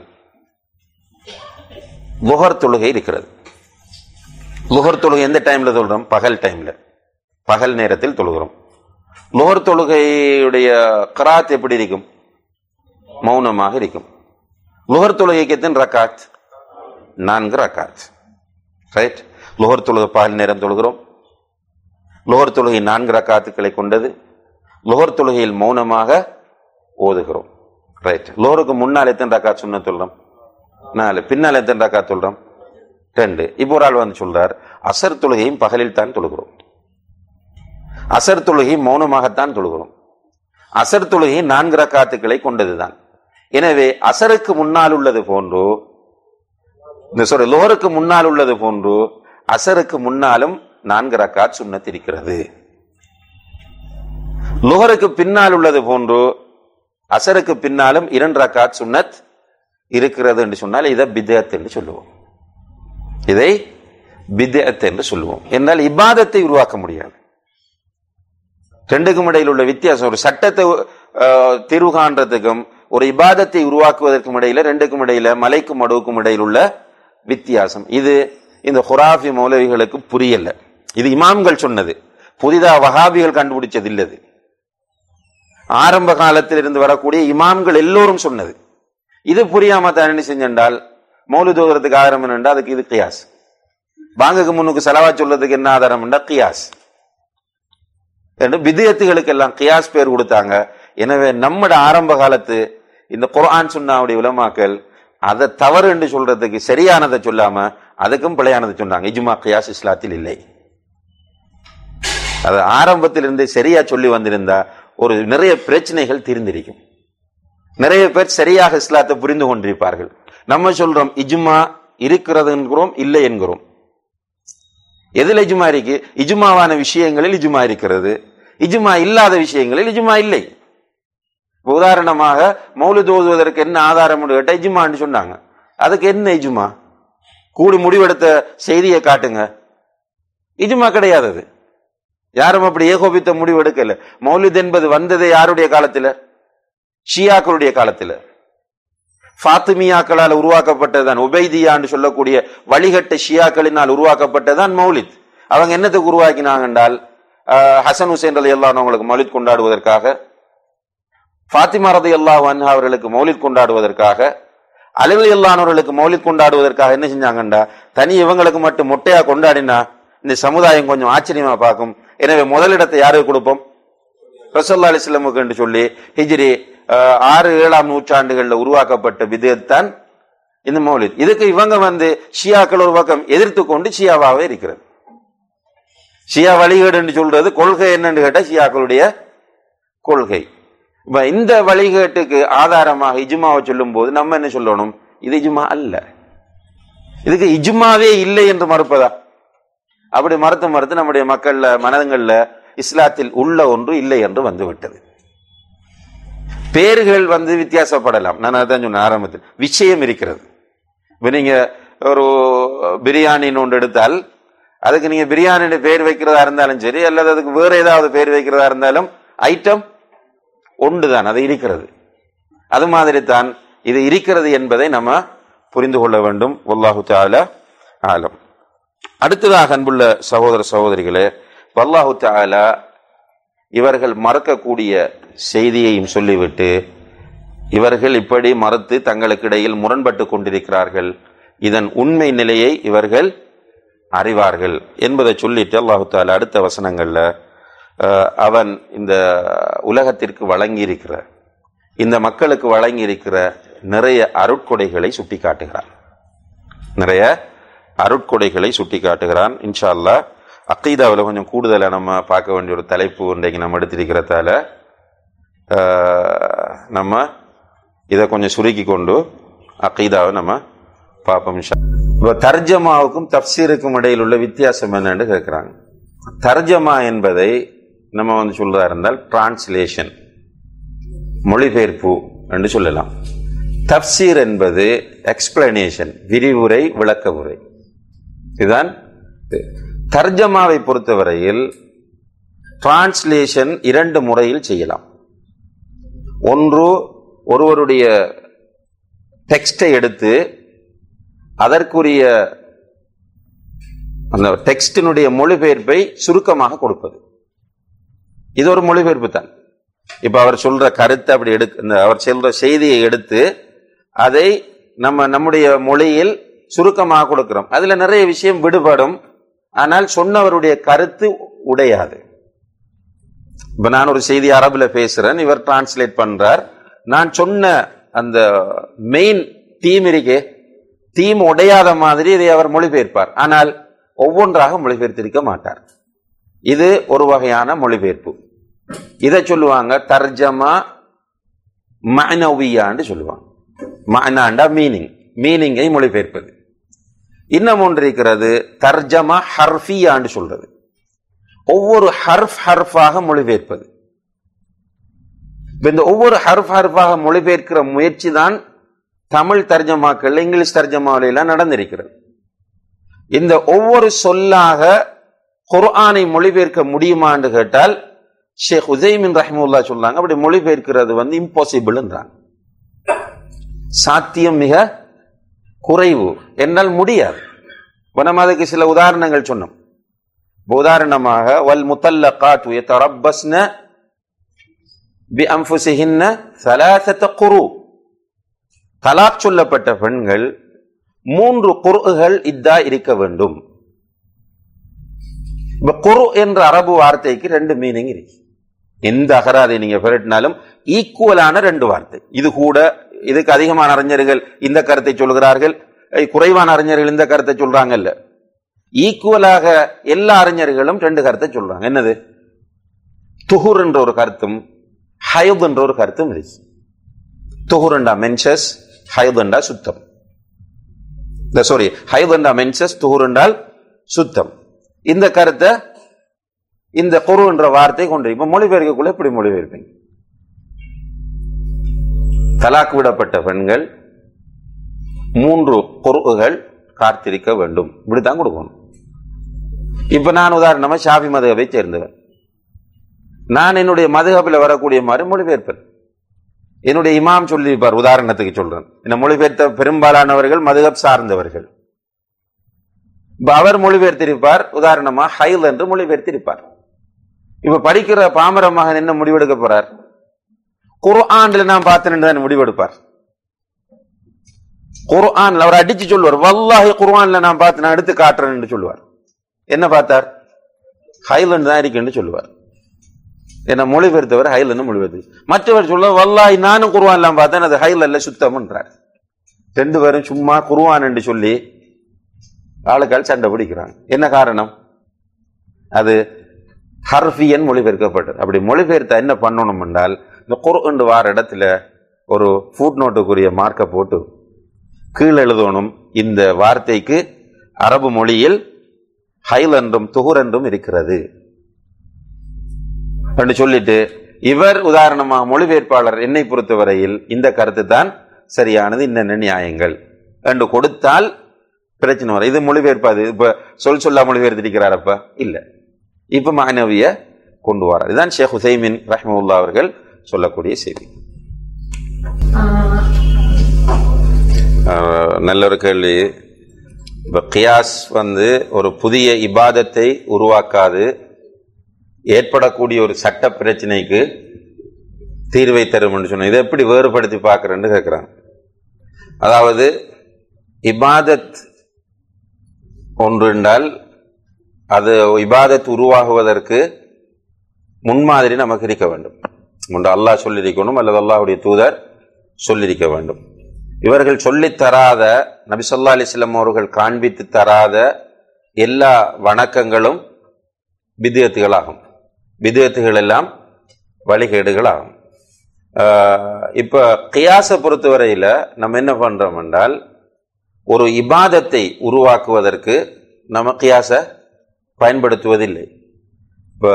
லுகர் தொழுகை இருக்கிறது லுகர் தொழுகை எந்த டைம்ல தொழுறோம் பகல் டைம்ல பகல் நேரத்தில் தொழுகிறோம் லுகர் தொழுகையுடைய கராத் எப்படி இருக்கும் மௌனமாக இருக்கும் லுகர் தொழுகைக்கு எத்தனை ரக்காத் நான்கு ரக்காத் ரைட் லுகர் தொழுகை பகல் நேரம் தொழுகிறோம் லுகர் தொழுகை நான்கு ரக்காத்துக்களை கொண்டது லுகர் தொழுகையில் மௌனமாக ஓதுகிறோம் ரைட் லுகருக்கு முன்னால் எத்தனை ரக்காத் சொன்ன சொல்றோம் நாலு பின்னால் எத்தனை ரக்காத் சொல்றோம் ரெண்டு இப்போ ஒரு ஆள் வந்து சொல்றார் அசர் தொழுகையும் பகலில் தான் தொழுகிறோம் அசர் தொழுகை மௌனமாகத்தான் தொழுகிறோம் அசர் தொழுகை நான்கு ரக்காத்துக்களை கொண்டதுதான் எனவே அசருக்கு முன்னால் உள்ளது போன்று இந்த சொல்ற லோருக்கு முன்னால் உள்ளது போன்று அசருக்கு முன்னாலும் நான்கு ரக்காத் சுன்னத் இருக்கிறது லுகருக்கு பின்னால் உள்ளது போன்று அசருக்கு பின்னாலும் இரண்டு ரக்காத் சுன்னத் இருக்கிறது என்று சொன்னால் இதை பிதத் என்று சொல்லுவோம் இதை பிதத் என்று சொல்லுவோம் என்றால் இபாதத்தை உருவாக்க முடியாது ரெண்டுக்கும் இடையில் உள்ள வித்தியாசம் ஒரு சட்டத்தை அஹ், தீர்வு காண்றதுக்கும் ஒரு இபாதத்தை உருவாக்குவதற்கும் இடையில ரெண்டுக்கும் இடையில மலைக்கும் மடுவுக்கும் இடையில் உள்ள வித்தியாசம் இது இந்த ஹுராஃபி மௌலவிகளுக்கு புரியல இது இமாம்கள் சொன்னது புதிதா வஹாபிகள் கண்டுபிடிச்சது இல்லது ஆரம்ப காலத்தில் இருந்து வரக்கூடிய இமாம்கள் எல்லோரும் சொன்னது இது புரியாம தான் என்ன செஞ்சென்றால் மௌலித் ஓதுறதுக்கு ஆதாரம் என்னண்டா அதுக்கு இது கியாஸ் பாங்குக்கு முன்னுக்கு செலவா சொல்றதுக்கு என்ன ஆதாரம் என்றா கியாஸ் என்று விதயத்துகளுக்கு எல்லாம் கியாஸ் பேர் கொடுத்தாங்க எனவே நம்மட ஆரம்ப காலத்து இந்த குர்ஆன் சுன்னாவுடைய உலமாக்கள் அதை தவறு என்று சொல்றதுக்கு சரியானதை சொல்லாம அதுக்கும் பிழையானதை சொன்னாங்க இஜ்மா கியாஸ் இஸ்லாத்தில் இல்லை அது ஆரம்பத்தில் இருந்து சரியா சொல்லி வந்திருந்தா ஒரு நிறைய பிரச்சனைகள் தீர்ந்திருக்கும் நிறைய பேர் சரியாக இஸ்லாத்தை புரிந்து கொண்டிருப்பார்கள் நம்ம சொல்றோம் இஜ்மா இருக்கிறது என்கிறோம் இல்லை என்கிறோம் எதுல இஜ்மா இருக்கு இஜ்மாவான விஷயங்களில் இஜ்மா இருக்கிறது இஜ்மா இல்லாத விஷயங்களில் இஜ்மா இல்லை இப்ப உதாரணமாக மௌலித் ஓதுவதற்கு என்ன ஆதாரம் உண்டு கேட்டா இஜுமான்னு சொன்னாங்க அதுக்கு என்ன இஜுமா கூடி முடிவெடுத்த செய்தியை காட்டுங்க இஜுமா கிடையாது அது யாரும் அப்படி ஏகோபித்த முடிவு எடுக்கல மௌலித் என்பது வந்தது யாருடைய காலத்துல ஷியாக்களுடைய காலத்துல ஃபாத்திமியாக்களால் உருவாக்கப்பட்டதுதான் உபைதியான்னு சொல்லக்கூடிய வழிகட்ட ஷியாக்களினால் உருவாக்கப்பட்டதுதான் மௌலித் அவங்க என்னத்துக்கு உருவாக்கினாங்க என்றால் ஆஹ், ஹசன் ஹுசேன் ரலி அல்லாஹ் அவங்களுக்கு மௌலித் கொண்டாடுவதற்காக ஃபாத்திமா ரதி அல்லாஹ் அன்ஹா அவர்களுக்கு மௌலித் கொண்டாடுவதற்காக அலி அல்லானவர்களுக்கு மௌலித் கொண்டாடுவதற்காக என்ன செஞ்சாங்கண்டா தனி இவங்களுக்கு மட்டும் மொட்டையா கொண்டாடினா இந்த சமுதாயம் கொஞ்சம் ஆச்சரியமா பார்க்கும் எனவே முதலிடத்தை யாருக்கு கொடுப்போம் ரசல்லா அலிஸ்லமுக்கு என்று சொல்லி ஹிஜ்ரி ஆஹ், ஆறு ஏழாம் நூற்றாண்டுகள்ல உருவாக்கப்பட்ட விதத்தான் இந்த மௌலித் இதுக்கு இவங்க வந்து ஷியாக்கள் ஒரு பக்கம் எதிர்த்து கொண்டு ஷியாவாவே இருக்கிறது ஷியா வழிகேடுன்னு சொல்றது கொள்கை என்னன்னு கேட்டா ஷியாக்களுடைய கொள்கை இப்ப இந்த வழிகேட்டுக்கு ஆதாரமாக இஜுமாவை சொல்லும் போது நம்ம என்ன சொல்லணும் இது இஜுமா அல்ல இதுக்கு இஜுமாவே இல்லை என்று மறுப்பதா அப்படி மறுத்து மறுத்து நம்முடைய மக்கள்ல மனதுங்கள்ல இஸ்லாத்தில் உள்ள ஒன்று இல்லை என்று வந்துவிட்டது பேர்கள் வந்து வித்தியாசப்படலாம் நான் அதான் சொன்னேன் ஆரம்பத்தில் விஷயம் இருக்கிறது இப்ப நீங்க ஒரு பிரியாணின்னு ஒன்று எடுத்தால் அதுக்கு நீங்க பிரியாணின்னு பேர் வைக்கிறதா இருந்தாலும் சரி அல்லது அதுக்கு வேற ஏதாவது பேர் வைக்கிறதா இருந்தாலும் ஐட்டம் ஒன்றுதான் அது இருக்கிறது அது மாதிரி தான் இது இருக்கிறது என்பதை நம்ம புரிந்து கொள்ள வேண்டும் வல்லாஹு தாலா ஆலம் அடுத்ததாக அன்புள்ள சகோதர சகோதரிகளே வல்லாஹு தாலா இவர்கள் மறக்கக்கூடிய செய்தியையும் சொல்லிவிட்டு இவர்கள் இப்படி மறுத்து தங்களுக்கு இடையில் முரண்பட்டு கொண்டிருக்கிறார்கள் இதன் உண்மை நிலையை இவர்கள் அறிவார்கள் என்பதை சொல்லிட்டு அல்லாஹு தாலா அடுத்த வசனங்கள்ல அஹ், அவன் இந்த உலகத்திற்கு வழங்கி இருக்கிற இந்த மக்களுக்கு வழங்கி இருக்கிற நிறைய அருட்கொடைகளை சுட்டி காட்டுகிறான் நிறைய அருட்கொடைகளை சுட்டி காட்டுகிறான் இன்ஷா அல்லாஹ் அக்கீதாவில் கொஞ்சம் கூடுதலாக நம்ம பார்க்க வேண்டிய ஒரு தலைப்பு இன்றைக்கு நம்ம எடுத்திருக்கிறதால அஹ், நம்ம இதை கொஞ்சம் சுருக்கி கொண்டு அக்கீதாவை நம்ம பார்ப்போம் இன்ஷா இப்போ தர்ஜமாவுக்கும் தப்சீருக்கும் இடையில் உள்ள வித்தியாசம் என்னன்னு கேட்குறாங்க தர்ஜமா என்பதை நம்ம வந்து சொல்றதா இருந்தால் டிரான்ஸ்லேஷன் மொழிபெயர்ப்பு என்று சொல்லலாம் தப்சீர் என்பது எக்ஸ்பிளனேஷன் விரிவுரை விளக்க உரை இதுதான் இது. தர்ஜமாவை பொறுத்தவரையில் டிரான்ஸ்லேஷன் இரண்டு முறையில் செய்யலாம் ஒன்று ஒருவருடைய டெக்ஸ்டை எடுத்து அதற்குரிய அந்த டெக்ஸ்டினுடைய மொழிபெயர்ப்பை சுருக்கமாக கொடுப்பது இது ஒரு மொழிபெயர்ப்பு தான் இப்ப அவர் சொல்ற கருத்தை அப்படி எடுக்க இந்த அவர் சொல்ற செய்தியை எடுத்து அதை நம்ம நம்முடைய மொழியில் சுருக்கமாக கொடுக்கிறோம் அதுல நிறைய விஷயம் விடுபடும் ஆனால் சொன்னவருடைய கருத்து உடையாது இப்ப நான் ஒரு செய்தி அரபுல பேசுறேன் இவர் டிரான்ஸ்லேட் பண்றார் நான் சொன்ன அந்த மெயின் தீம் இருக்கே தீம் உடையாத மாதிரி இதை அவர் மொழிபெயர்ப்பார் ஆனால் ஒவ்வொன்றாக மொழிபெயர்த்திருக்க மாட்டார் இது ஒரு வகையான மொழிபெயர்ப்பு இதை சொல்லுவாங்க தர்ஜமா மனவியான்னு சொல்லுவாங்க மனாண்டா மீனிங் மீனிங்கை மொழிபெயர்ப்பது இன்னும் ஒன்று இருக்கிறது தர்ஜமா ஹர்ஃபியான்னு சொல்றது ஒவ்வொரு ஹர்ஃப் ஹர்ஃபாக மொழிபெயர்ப்பது இப்ப இந்த ஒவ்வொரு ஹர்ஃப் ஹர்ஃபாக மொழிபெயர்க்கிற முயற்சி தான் தமிழ் தர்ஜமாக்கள் இங்கிலீஷ் தர்ஜமாவில எல்லாம் நடந்திருக்கிறது இந்த ஒவ்வொரு சொல்லாக குர்ஆனை மொழிபெயர்க்க முடியுமான்னு கேட்டால் ஷேக் உசைமின் ரஹ்முல்லா சொல்றாங்க அப்படி மொழிபெயர்க்கிறது வந்து இம்பாசிபிள்ன்றாங்க சாத்தியம் மிக குறைவு என்னால் முடியாது இப்ப நம்ம அதுக்கு சில உதாரணங்கள் சொன்னோம் இப்ப உதாரணமாக வல் முத்தல்லகாத்து யதரப்பஸ்ன பிஅன்ஃபுஸிஹின்ன ثلاثه குரு தலாக் சொல்லப்பட்ட பெண்கள் மூன்று குருகள் இதா இருக்க வேண்டும் இப்ப குரு என்ற அரபு வார்த்தைக்கு ரெண்டு மீனிங் இருக்கு எந்த அகராதை நீங்க பெருட்டினாலும் ஈக்குவலான ரெண்டு வார்த்தை இது கூட இதுக்கு அதிகமான அறிஞர்கள் இந்த கருத்தை சொல்கிறார்கள் அஹ் குறைவான அறிஞர்கள் இந்த கருத்தை சொல்றாங்கல்ல ஈக்குவலாக எல்லா அறிஞர்களும் ரெண்டு கருத்தை சொல்றாங்க என்னது துஹுர் என்ற ஒரு கருத்தும் ஹயத் என்ற ஒரு கருத்தும் இருக்கு துஹுரண்டா மென்சஸ் ஹயதுண்டா சுத்தம் இந்த சாரி ஹைதண்டா மென்சஸ் துஹுர் என்றால் சுத்தம் இந்த கருத்தை இந்த குரு என்ற வார்த்தை கொண்டு இப்ப மொழிபெயர்க்கக்குள்ள எப்படி மொழிபெயர்ப்பீங்க தலாக் விடப்பட்ட பெண்கள் மூன்று பொருள்கள் காத்திருக்க வேண்டும் இப்படித்தான் கொடுக்கணும் இப்ப நான் உதாரணமா ஷாஃபி மதுகபை சேர்ந்தவன் நான் என்னுடைய மதுகபில் வரக்கூடிய மாதிரி மொழிபெயர்ப்பேன் என்னுடைய இமாம் சொல்லியிருப்பார் உதாரணத்துக்கு சொல்றேன் இந்த மொழிபெயர்த்த பெரும்பாலானவர்கள் மதுகப் சார்ந்தவர்கள் இப்ப அவர் மொழிபெயர்த்திருப்பார் உதாரணமா ஹைல் என்று மொழிபெயர்த்திருப்பார் இப்ப படிக்கிற பாமர மகன் என்ன முடிவெடுக்க போறார் குர்ஆன்ல நான் பார்த்தேன் தான் முடிவெடுப்பார் குர்ஆன்ல அவர் அடிச்சு சொல்லுவார் வல்லாஹி குர்ஆன்ல நான் பார்த்து நான் எடுத்து காட்டுறேன்னு சொல்லுவார் என்ன பார்த்தார் ஹைலண்ட் தான் இருக்குன்னு சொல்லுவார் என்ன மொழிபெயர்த்தவர் ஹைலன்னு மொழிபெயர்த்து மற்றவர் சொல்ல வல்லாஹி நானும் குர்ஆன்லாம் பார்த்தேன் அது ஹைல் அல்ல சுத்தம்ன்றார் ரெண்டு பேரும் சும்மா குர்ஆன் என்று சொல்லி ஆளுக்கால் சண்டை பிடிக்கிறாங்க என்ன காரணம் அது ஹர்ஃபியன் மொழிபெயர்க்கப்பட்டது அப்படி மொழிபெயர்த்தா என்ன பண்ணணும் என்றால் இந்த குர்ஆன் வார இடத்துல ஒரு ஃபுட் நோட்டுக்குரிய மார்க்கை போட்டு கீழ் எழுதணும் இந்த வார்த்தைக்கு அரபு மொழியில் ஹைல் என்றும் துகுர் என்றும் இருக்கிறது என்று சொல்லிட்டு இவர் உதாரணமாக மொழிபெயர்ப்பாளர் என்னை பொறுத்தவரையில் இந்த கருத்து தான் சரியானது இன்னென்ன நியாயங்கள் என்று கொடுத்தால் பிரச்சனை வரும் இது மொழிபெயர்ப்பாது இப்ப சொல் சொல்லா மொழிபெயர்த்திருக்கிறார் அப்ப இல்ல இப்ப மாணவிய கொண்டு வரார் இதுதான் ஷேக் ஹுசைமின் ரஹ்மவுல்லா அவர்கள் சொல்லக்கூடிய செய்தி ஆஹ் நல்ல ஒரு கேள்வி இப்போ கியாஸ் வந்து ஒரு புதிய இபாதத்தை உருவாக்காது ஏற்படக்கூடிய ஒரு சட்ட பிரச்சனைக்கு தீர்வை தரும் என்று சொன்ன இதை எப்படி வேறுபடுத்தி பார்க்குறேன்னு கேட்குறாங்க அதாவது இபாதத் ஒன்று என்றால் அது இபாதத் உருவாகுவதற்கு முன்மாதிரி நமக்கு இருக்க வேண்டும் ஒன்று அல்லாஹ் சொல்லியிருக்கணும் அல்லது அல்லாஹ்வுடைய தூதர் சொல்லியிருக்க வேண்டும் இவர்கள் சொல்லித் தராத நபி சொல்லா அலிஸ்லாம் அவர்கள் காண்பித்து தராத எல்லா வணக்கங்களும் விதயத்துகளாகும் விதயத்துகள் எல்லாம் வழிகேடுகளாகும் ஆஹ் இப்ப கியாசை பொறுத்தவரையில நம்ம என்ன பண்றோம் என்றால் ஒரு இபாதத்தை உருவாக்குவதற்கு நம்ம கியாசை பயன்படுத்துவதில்லை இப்ப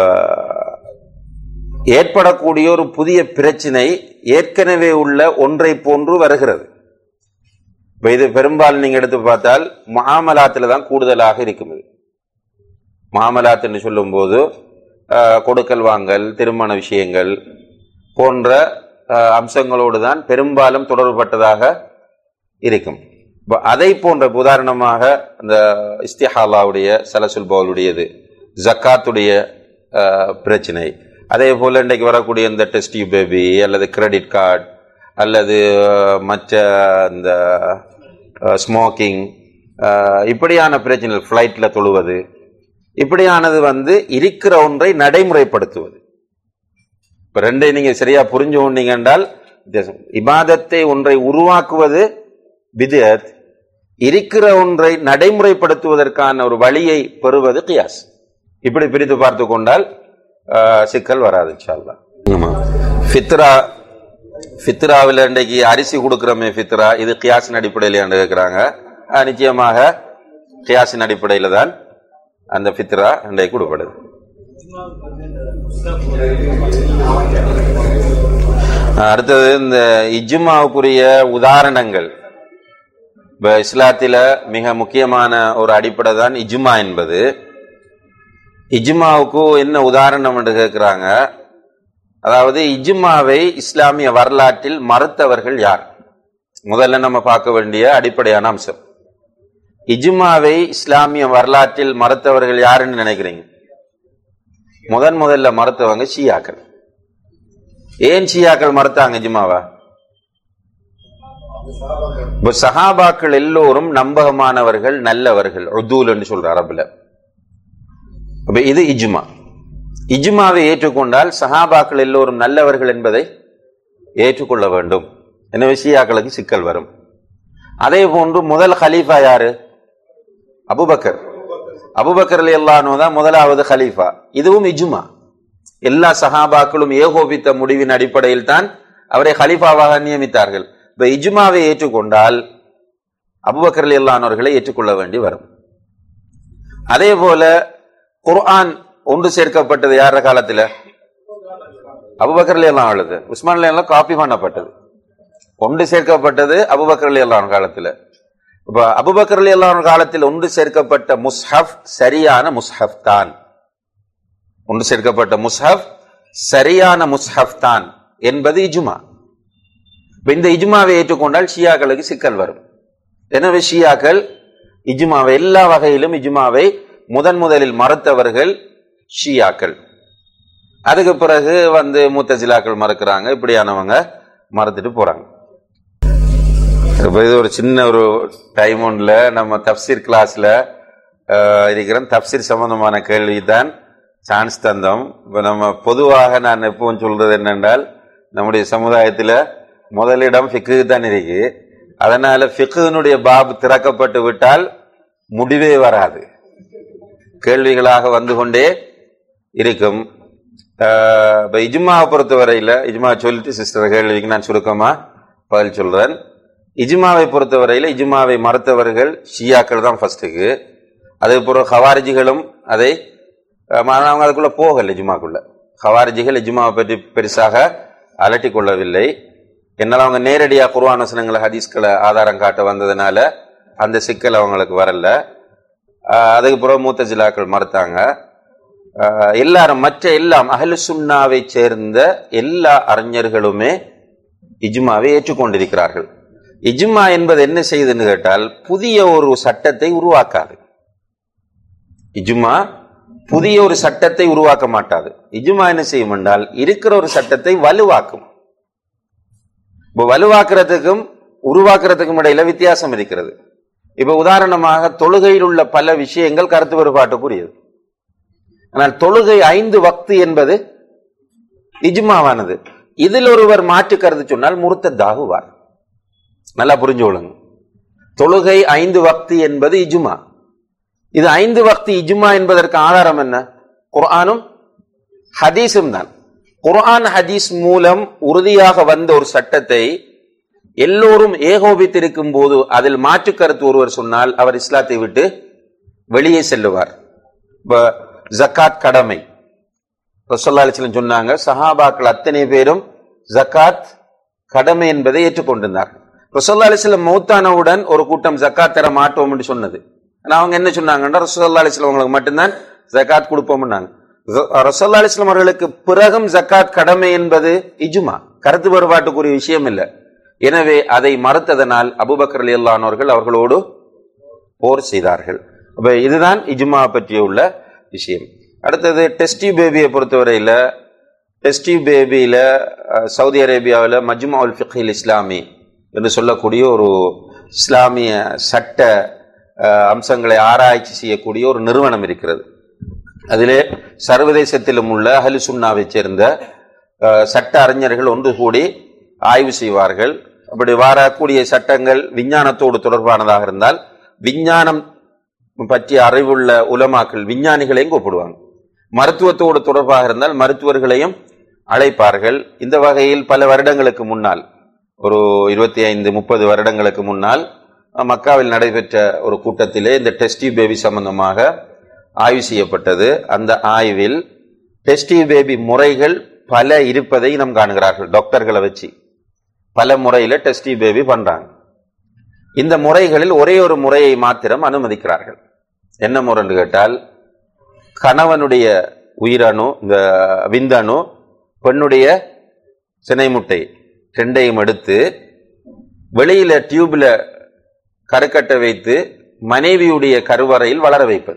ஏற்படக்கூடிய ஒரு புதிய பிரச்சினை ஏற்கனவே உள்ள ஒன்றை போன்று வருகிறது இப்ப இது பெரும்பாலும் நீங்க எடுத்து பார்த்தால் மாமலாத்துல தான் கூடுதலாக இருக்கும் இது மாமலாத் என்று சொல்லும்போது ஆஹ், கொடுக்கல் வாங்கல் திருமண விஷயங்கள் போன்ற ஆஹ், அம்சங்களோடு தான் பெரும்பாலும் தொடர்பட்டதாக இருக்கும் இப்ப அதை போன்ற இப்ப உதாரணமாக இந்த இஸ்திஹாலாவுடைய சலசுல் பவுலுடையது ஜக்காத்துடைய ஆஹ், பிரச்சனை அதே போல இன்றைக்கு வரக்கூடிய இந்த டெஸ்ட் பேபி அல்லது கிரெடிட் கார்டு அல்லது ஆஹ், மற்ற இந்த ஸ்மோக்கிங் இப்படியான பிரச்சனைகள் ஃப்ளைட்டில் தொழுவது இப்படியானது வந்து இருக்கிற ஒன்றை நடைமுறைப்படுத்துவது இப்ப ரெண்டை நீங்க சரியா புரிஞ்சு கொண்டீங்க என்றால் வித்தியாசம். இபாதத்தை ஒன்றை உருவாக்குவது பிதத் இருக்கிற ஒன்றை நடைமுறைப்படுத்துவதற்கான ஒரு வழியை பெறுவது கியாஸ் இப்படி பிரித்து பார்த்து கொண்டால் ஆஹ், சிக்கல் வராது இன்ஷால்லா ஆமா ஃபித்ரா ஃபித்ராவில் இன்றைக்கு அரிசி கொடுக்குறோமே ஃபித்ரா இது கியாஸின் அடிப்படையில் கேட்குறாங்க நிச்சயமாக கியாஸின் அடிப்படையில் தான் அந்த ஃபித்ரா இன்றைக்கு கொடுக்கப்படுது அடுத்தது இந்த இஜ்மாவுக்குரிய உதாரணங்கள் இப்ப இஸ்லாத்தில மிக முக்கியமான ஒரு அடிப்படை தான் இஜ்மா என்பது இஜ்மாவுக்கு என்ன உதாரணம் என்று கேட்கிறாங்க அதாவது இஜ்மாவை இஸ்லாமிய வரலாற்றில் மறுத்தவர்கள் யார் முதல்ல நம்ம பார்க்க வேண்டிய அடிப்படையான அம்சம் இஜ்மாவை இஸ்லாமிய வரலாற்றில் மறுத்தவர்கள் யாருன்னு நினைக்கிறீங்க முதன் முதல்ல மறுத்தவங்க ஷியாக்கள் ஏன் ஷியாக்கள் மறுத்தாங்க இஜ்மாவா இப்ப சஹாபாக்கள் எல்லோரும் நம்பகமானவர்கள் நல்லவர்கள் உதூல் என்று சொல்ற அரபுல அப்ப இது இஜ்மா இஜ்மாவை ஏற்றுக்கொண்டால் சஹாபாக்கள் எல்லோரும் நல்லவர்கள் என்பதை ஏற்றுக்கொள்ள வேண்டும் எனவே ஷியாக்களுக்கு சிக்கல் வரும் அதே போன்று முதல் ஹலீஃபா யாரு அபுபக்கர் அபுபக்கர் அலி அல்லானோ தான் முதலாவது ஹலீஃபா இதுவும் இஜ்மா எல்லா சஹாபாக்களும் ஏகோபித்த முடிவின் அடிப்படையில் தான் அவரை ஹலீஃபாவாக நியமித்தார்கள் இப்ப இஜ்மாவை ஏற்றுக்கொண்டால் அபுபக்கர் அலி அல்லானவர்களை ஏற்றுக்கொள்ள வேண்டி வரும் அதே போல குர்ஆன் ஒன்று சேர்க்கப்பட்டது யார காலத்துல அபுபக்கர் அலி அல்லா அழுது உஸ்மான் அலி அல்லா காப்பி பண்ணப்பட்டது ஒன்று சேர்க்கப்பட்டது அபுபக்கர் அலி அல்லாஹ் காலத்துல இப்ப அபுபக்கர் அலி அல்லாஹ் காலத்தில் ஒன்று சேர்க்கப்பட்ட முஸ்ஹப் சரியான முஸ்ஹப் தான் ஒன்று சேர்க்கப்பட்ட முஸ்ஹப் சரியான முஸ்ஹப் தான் என்பது இஜுமா இப்ப இந்த இஜுமாவை ஏற்றுக்கொண்டால் ஷியாக்களுக்கு சிக்கல் வரும் எனவே ஷியாக்கள் இஜுமாவை எல்லா வகையிலும் இஜுமாவை முதன் முதலில் மறுத்தவர்கள் ஷியாக்கள் அதுக்கு பிறகு வந்து மூத்தசிலாக்கள் மறுக்கிறாங்க இப்படியானவங்க மறுத்துட்டு போறாங்க இப்ப இது ஒரு சின்ன ஒரு டைம் ஒன்ல நம்ம தப்சீர் கிளாஸ்ல அஹ், இருக்கிறோம் தப்சீர் சம்பந்தமான கேள்வி தான் சான்ஸ் தந்தோம் இப்ப நம்ம பொதுவாக நான் எப்பவும் சொல்றது என்னென்றால் நம்முடைய சமுதாயத்துல முதலிடம் ஃபிக்கு தான் இருக்கு அதனால ஃபிக்குனுடைய பாப் திறக்கப்பட்டு விட்டால் முடிவே வராது கேள்விகளாக வந்து கொண்டே இருக்கும் ஆஹ் இப்ப இஜ்மாவை பொறுத்தவரையில இஜ்மா சொல்லிட்டு சிஸ்டர் கேள்விக்கு நான் சுருக்கமா பதில் சொல்றேன் இஜ்மாவை பொறுத்தவரையில இஜ்மாவை மறுத்தவர்கள் ஷியாக்கள் தான் ஃபர்ஸ்ட்டுக்கு அதுக்கப்புறம் ஹவாரிஜிகளும் அதை ஆஹ் ம- அவங்க அதுக்குள்ள போகல இஜ்மாக்குள்ள ஹவாரிஜிகள் இஜ்மாவை பற்றி பெருசாக அலட்டி கொள்ளவில்லை என்னால் அவங்க நேரடியாக குர்ஆன் வசனங்களை ஹதீஸ்களை ஆதாரம் காட்ட வந்ததுனால அந்த சிக்கல் அவங்களுக்கு வரல ஆஹ் அதுக்கு பிறகு மூத்த ஜிலாக்கள் மறுத்தாங்க ஆஹ் எல்லாரும் மற்ற எல்லாம் அஹ்லு சுன்னாவை சேர்ந்த எல்லா அறிஞர்களுமே இஜ்மாவை ஏற்றுக்கொண்டிருக்கிறார்கள் இஜ்மா என்பது என்ன செய்யுதுன்னு கேட்டால் புதிய ஒரு சட்டத்தை உருவாக்காது இஜ்மா புதிய ஒரு சட்டத்தை உருவாக்க மாட்டாது இஜ்மா என்ன செய்யும் என்றால் இருக்கிற ஒரு சட்டத்தை வலுவாக்கும் இப்போ வலுவாக்குறதுக்கும் உருவாக்குறதுக்கும் இடையில வித்தியாசம் இருக்கிறது இப்ப உதாரணமாக தொழுகையில் உள்ள பல விஷயங்கள் கருத்து வேறுபாட்டுக்குரியது ஆனால் தொழுகை ஐந்து வக்து என்பது இஜ்மாவானது இதில் ஒருவர் மாற்று கருத்து சொன்னால் முருத்ததாகுவார் நல்லா புரிஞ்சு கொள்ளுங்க தொழுகை ஐந்து வக்து என்பது இஜ்மா இது ஐந்து வக்து இஜ்மா என்பதற்கு ஆதாரம் என்ன குர்ஆனும் ஹதீஸும் தான் குர்ஆன் ஹதீஸ் மூலம் உறுதியாக வந்த ஒரு சட்டத்தை எல்லோரும் ஏகோபித்திருக்கும் போது அதில் மாற்று கருத்து ஒருவர் சொன்னால் அவர் இஸ்லாத்தை விட்டு வெளியே செல்லுவார் இப்ப ஜக்காத் கடமை ரசல்லா அலிஸ்லம் சொன்னாங்க சஹாபாக்கள் அத்தனை பேரும் ஜக்காத் கடமை என்பதை ஏற்றுக்கொண்டிருந்தார்கள் ரசல்லா அலிஸ்லம் மௌத்தானவுடன் ஒரு கூட்டம் ஜக்காத் தர மாட்டோம் என்று சொன்னது ஆனா அவங்க என்ன சொன்னாங்கன்னா ரசல்லா அலிஸ்லம் அவங்களுக்கு மட்டும்தான் ஜக்காத் கொடுப்போம்னாங்க ரசல்லா அலிஸ்லாம் அவர்களுக்கு பிறகும் ஜக்காத் கடமை என்பது இஜுமா கருத்து வேறுபாட்டுக்குரிய விஷயம் இல்லை எனவே அதை மறுத்ததனால் அபுபக்கர் அலி அல்லானவர்கள் அவர்களோடு போர் செய்தார்கள் அப்ப இதுதான் இஜ்மா பற்றிய உள்ள விஷயம் அடுத்தது டெஸ்டி பேபியை பொறுத்தவரையில டெஸ்டி பேபியில அஹ், சவுதி அரேபியாவில் மஜ்மா உல் ஃபிக்ஹில் இஸ்லாமி என்று சொல்லக்கூடிய ஒரு இஸ்லாமிய சட்ட அஹ், அம்சங்களை ஆராய்ச்சி செய்யக்கூடிய ஒரு நிறுவனம் இருக்கிறது அதிலே சர்வதேசத்திலும் உள்ள அஹ்லு சுன்னாவைச் சேர்ந்த அஹ், சட்ட அறிஞர்கள் ஒன்று கூடி ஆய்வு செய்வார்கள் அப்படி வரக்கூடிய சட்டங்கள் விஞ்ஞானத்தோடு தொடர்பானதாக இருந்தால் விஞ்ஞானம் பற்றிய அறிவுள்ள உலமாக்கள் விஞ்ஞானிகளையும் கூப்பிடுவாங்க மருத்துவத்தோடு தொடர்பாக இருந்தால் மருத்துவர்களையும் அழைப்பார்கள் இந்த வகையில் பல வருடங்களுக்கு முன்னால் ஒரு இருபத்தி ஐந்து முப்பது வருடங்களுக்கு முன்னால் அஹ், மக்காவில் நடைபெற்ற ஒரு கூட்டத்திலே இந்த டெஸ்டி பேபி சம்பந்தமாக ஆய்வு செய்யப்பட்டது அந்த ஆய்வில் டெஸ்டி பேபி முறைகள் பல இருப்பதை நாம் காணுகிறார்கள் டாக்டர்களை வச்சு பல முறையில டெஸ்டி பேபி பண்றாங்க இந்த முறைகளில் ஒரே ஒரு முறையை மாத்திரம் அனுமதிக்கிறார்கள் என்ன முறைன்னு கேட்டால் கணவனுடைய உயிரணு இந்த விந்தணு பெண்ணுடைய சினை முட்டை ரெண்டையும் எடுத்து வெளியில டியூப்ல கருக்கட்டை வைத்து மனைவியுடைய கருவறையில் வளர வைப்பது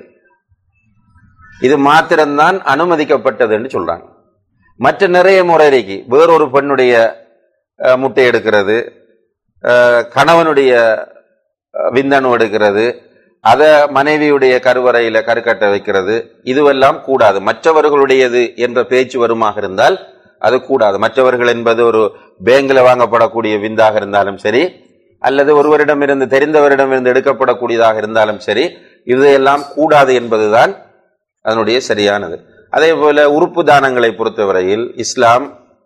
இது மாத்திரம்தான் அனுமதிக்கப்பட்டது என்று சொல்றாங்க மற்ற நிறைய முறை இருக்கு வேறொரு பெண்ணுடைய அஹ், முட்டை எடுக்கிறது அஹ், கணவனுடைய அஹ், விந்தணு எடுக்கிறது அத மனைவியுடைய கருவறையில கருக்கட்டை வைக்கிறது இதுவெல்லாம் கூடாது மற்றவர்களுடையது என்ற பேச்சு வருமாக இருந்தால் அது கூடாது மற்றவர்கள் என்பது ஒரு பேங்க்ல வாங்கப்படக்கூடிய விந்தாக இருந்தாலும் சரி அல்லது ஒருவரிடமிருந்து தெரிந்தவரிடமிருந்து எடுக்கப்படக்கூடியதாக இருந்தாலும் சரி இதையெல்லாம் கூடாது என்பதுதான் அதனுடைய சரியானது அதே போல உறுப்பு தானங்களை பொறுத்தவரையில் இஸ்லாம்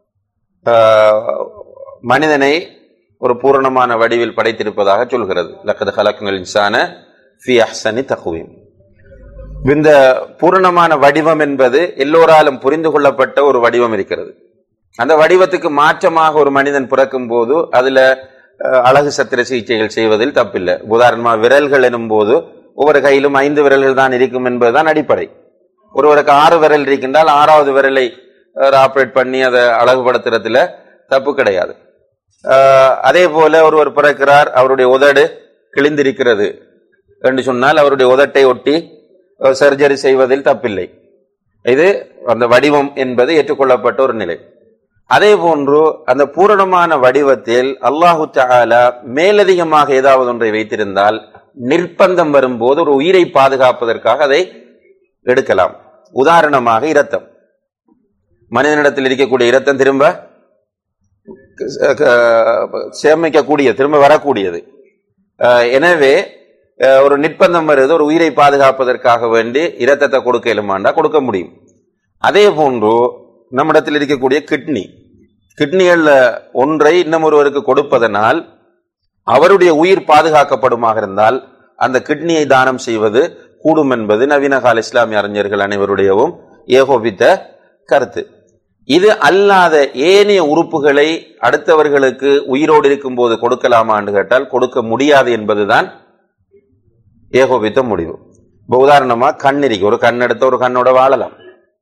ஆஹ், மனிதனை ஒரு பூரணமான வடிவில் படைத்திருப்பதாக சொல்கிறது லக்கது ஹலக்னல் இன்சான ஃபி அஹ்சனி தகுவீம் இந்த பூரணமான வடிவம் என்பது எல்லோராலும் புரிந்து கொள்ளப்பட்ட ஒரு வடிவம் இருக்கிறது அந்த வடிவத்துக்கு மாற்றமாக ஒரு மனிதன் பிறக்கும் போது அதுல அஹ், அழகு சத்திர சிகிச்சைகள் செய்வதில் தப்பில்லை உதாரணமா விரல்கள் எனும் போது ஒவ்வொரு கையிலும் ஐந்து விரல்கள் தான் இருக்கும் என்பதுதான் அடிப்படை ஒருவருக்கு ஆறு விரல் இருக்கின்றால் ஆறாவது விரலை ஆப்ரேட் பண்ணி அதை அழகுபடுத்துறதுல தப்பு கிடையாது அஹ், அதே போல ஒருவர் பிறக்கிறார் அவருடைய உதடு கிழிந்திருக்கிறது என்று சொன்னால் அவருடைய உதட்டை ஒட்டி சர்ஜரி செய்வதில் தப்பில்லை இது அந்த வடிவம் என்பது ஏற்றுக்கொள்ளப்பட்ட ஒரு நிலை அதே போன்று அந்த பூரணமான வடிவத்தில் அல்லாஹு தஆலா மேலதிகமாக ஏதாவது ஒன்றை வைத்திருந்தால் நிர்பந்தம் வரும்போது ஒரு உயிரை பாதுகாப்பதற்காக அதை எடுக்கலாம் உதாரணமாக இரத்தம் மனிதனிடத்தில் இருக்கக்கூடிய இரத்தம் திரும்ப சேமிக்கக்கூடிய திரும்ப வரக்கூடியது அஹ் எனவே அஹ் ஒரு நிர்பந்தம் வருது ஒரு உயிரை பாதுகாப்பதற்காக வேண்டி இரத்தத்தை கொடுக்க இயலுமாண்டா கொடுக்க முடியும் அதே போன்று நம்மிடத்தில் இருக்கக்கூடிய கிட்னி கிட்னிகள்ல ஒன்றை இன்னும் ஒருவருக்கு கொடுப்பதனால் அவருடைய உயிர் பாதுகாக்கப்படுமாக இருந்தால் அந்த கிட்னியை தானம் செய்வது கூடும் என்பது நவீன கால இஸ்லாமிய அறிஞர்கள் அனைவருடையவும் ஏகோபித்த கருத்து இது அல்லாத ஏனைய உறுப்புகளை அடுத்தவர்களுக்கு உயிரோடு இருக்கும்போது கொடுக்கலாமா என்று கேட்டால் கொடுக்க முடியாது என்பதுதான் ஏகோபித்த முடிவு இப்ப உதாரணமா கண் இருக்கு ஒரு கண் எடுத்த ஒரு கண்ணோட வாழலாம்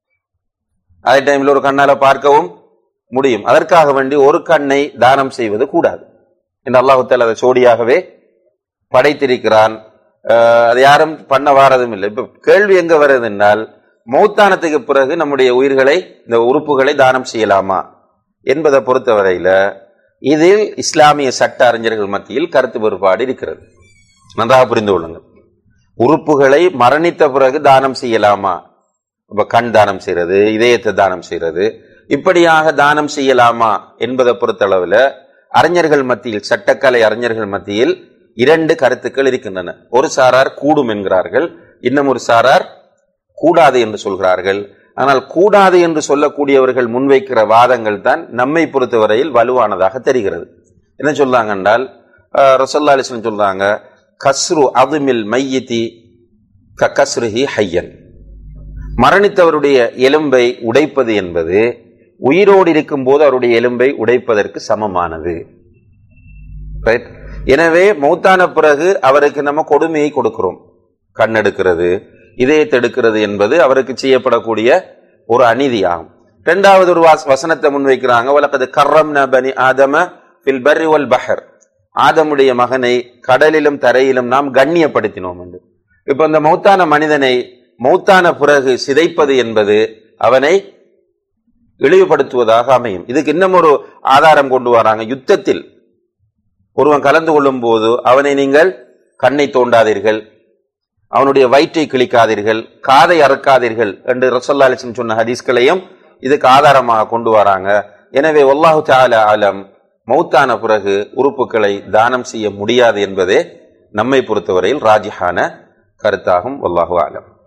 அதே டைம்ல ஒரு கண்ணால பார்க்கவும் முடியும் அதற்காக வேண்டி ஒரு கண்ணை தானம் செய்வது கூடாது என்று அல்லாஹுத்தால் அதை சோடியாகவே படைத்திருக்கிறான் அஹ் அது யாரும் பண்ண வாரதும் இல்லை இப்ப கேள்வி எங்க வருது என்றால் மௌத்தானத்துக்கு பிறகு நம்முடைய உயிர்களை இந்த உறுப்புகளை தானம் செய்யலாமா என்பதை பொறுத்தவரையில இதில் இஸ்லாமிய சட்ட அறிஞர்கள் மத்தியில் கருத்து வேறுபாடு இருக்கிறது நன்றாக புரிந்து கொள்ளுங்கள் உறுப்புகளை மரணித்த பிறகு தானம் செய்யலாமா இப்ப கண் தானம் செய்யறது இதயத்தை தானம் செய்யறது இப்படியாக தானம் செய்யலாமா என்பதை பொறுத்தளவுல அறிஞர்கள் மத்தியில் சட்டக்கலை அறிஞர்கள் மத்தியில் இரண்டு கருத்துக்கள் இருக்கின்றன ஒரு சாரார் கூடும் என்கிறார்கள் இன்னும் ஒரு சாரார் கூடாது என்று சொல்கிறார்கள் ஆனால் கூடாது என்று சொல்லக்கூடியவர்கள் முன்வைக்கிற வாதங்கள் தான் நம்மை பொறுத்தவரையில் வலுவானதாக தெரிகிறது என்ன சொல்றாங்க என்றால் அஹ், ரசல்லா அலிஸ்லம் சொல்றாங்க கஸ்ரு அதுமில் மையத்தி க கஸ்ருஹி ஹையன் மரணித்தவருடைய எலும்பை உடைப்பது என்பது உயிரோடு இருக்கும்போது அவருடைய எலும்பை உடைப்பதற்கு சமமானது Right? எனவே மௌத்தான பிறகு அவருக்கு நம்ம கொடுமையை கொடுக்கிறோம் கண் எடுக்கிறது இதயத்தை எடுக்கிறது என்பது அவருக்கு செய்யப்படக்கூடிய ஒரு அநீதியாகும் இரண்டாவது ஒரு வாஸ்- வசனத்தை முன்வைக்கிறாங்க வலக்கது கர்ரம் பனி ஆதம ஃபில் பர்ரி வல் பஹர் ஆதமுடைய மகனை கடலிலும் தரையிலும் நாம் கண்ணியப்படுத்தினோம் என்று இப்ப இந்த மௌத்தான மனிதனை மௌத்தான பிறகு சிதைப்பது என்பது அவனை இழிவுபடுத்துவதாக அமையும் இதுக்கு இன்னும் ஒரு ஆதாரம் கொண்டு வராங்க யுத்தத்தில் ஒருவன் கலந்து கொள்ளும் போது அவனை நீங்கள் கண்ணை தோண்டாதீர்கள் அவனுடைய வயிற்றை கிழிக்காதீர்கள் காதை அறுக்காதீர்கள் என்று ரசல்லா அலிஸ்லம் சொன்ன ஹதீஸ்களையும் இதுக்கு ஆதாரமாக கொண்டு வராங்க எனவே ஒல்லாஹு தால ஆலம் மௌத்தான பிறகு உறுப்புகளை தானம் செய்ய முடியாது என்பதே நம்மை பொறுத்தவரையில் ராஜிஹான கருத்தாகும் ஒல்லாஹு ஆலம்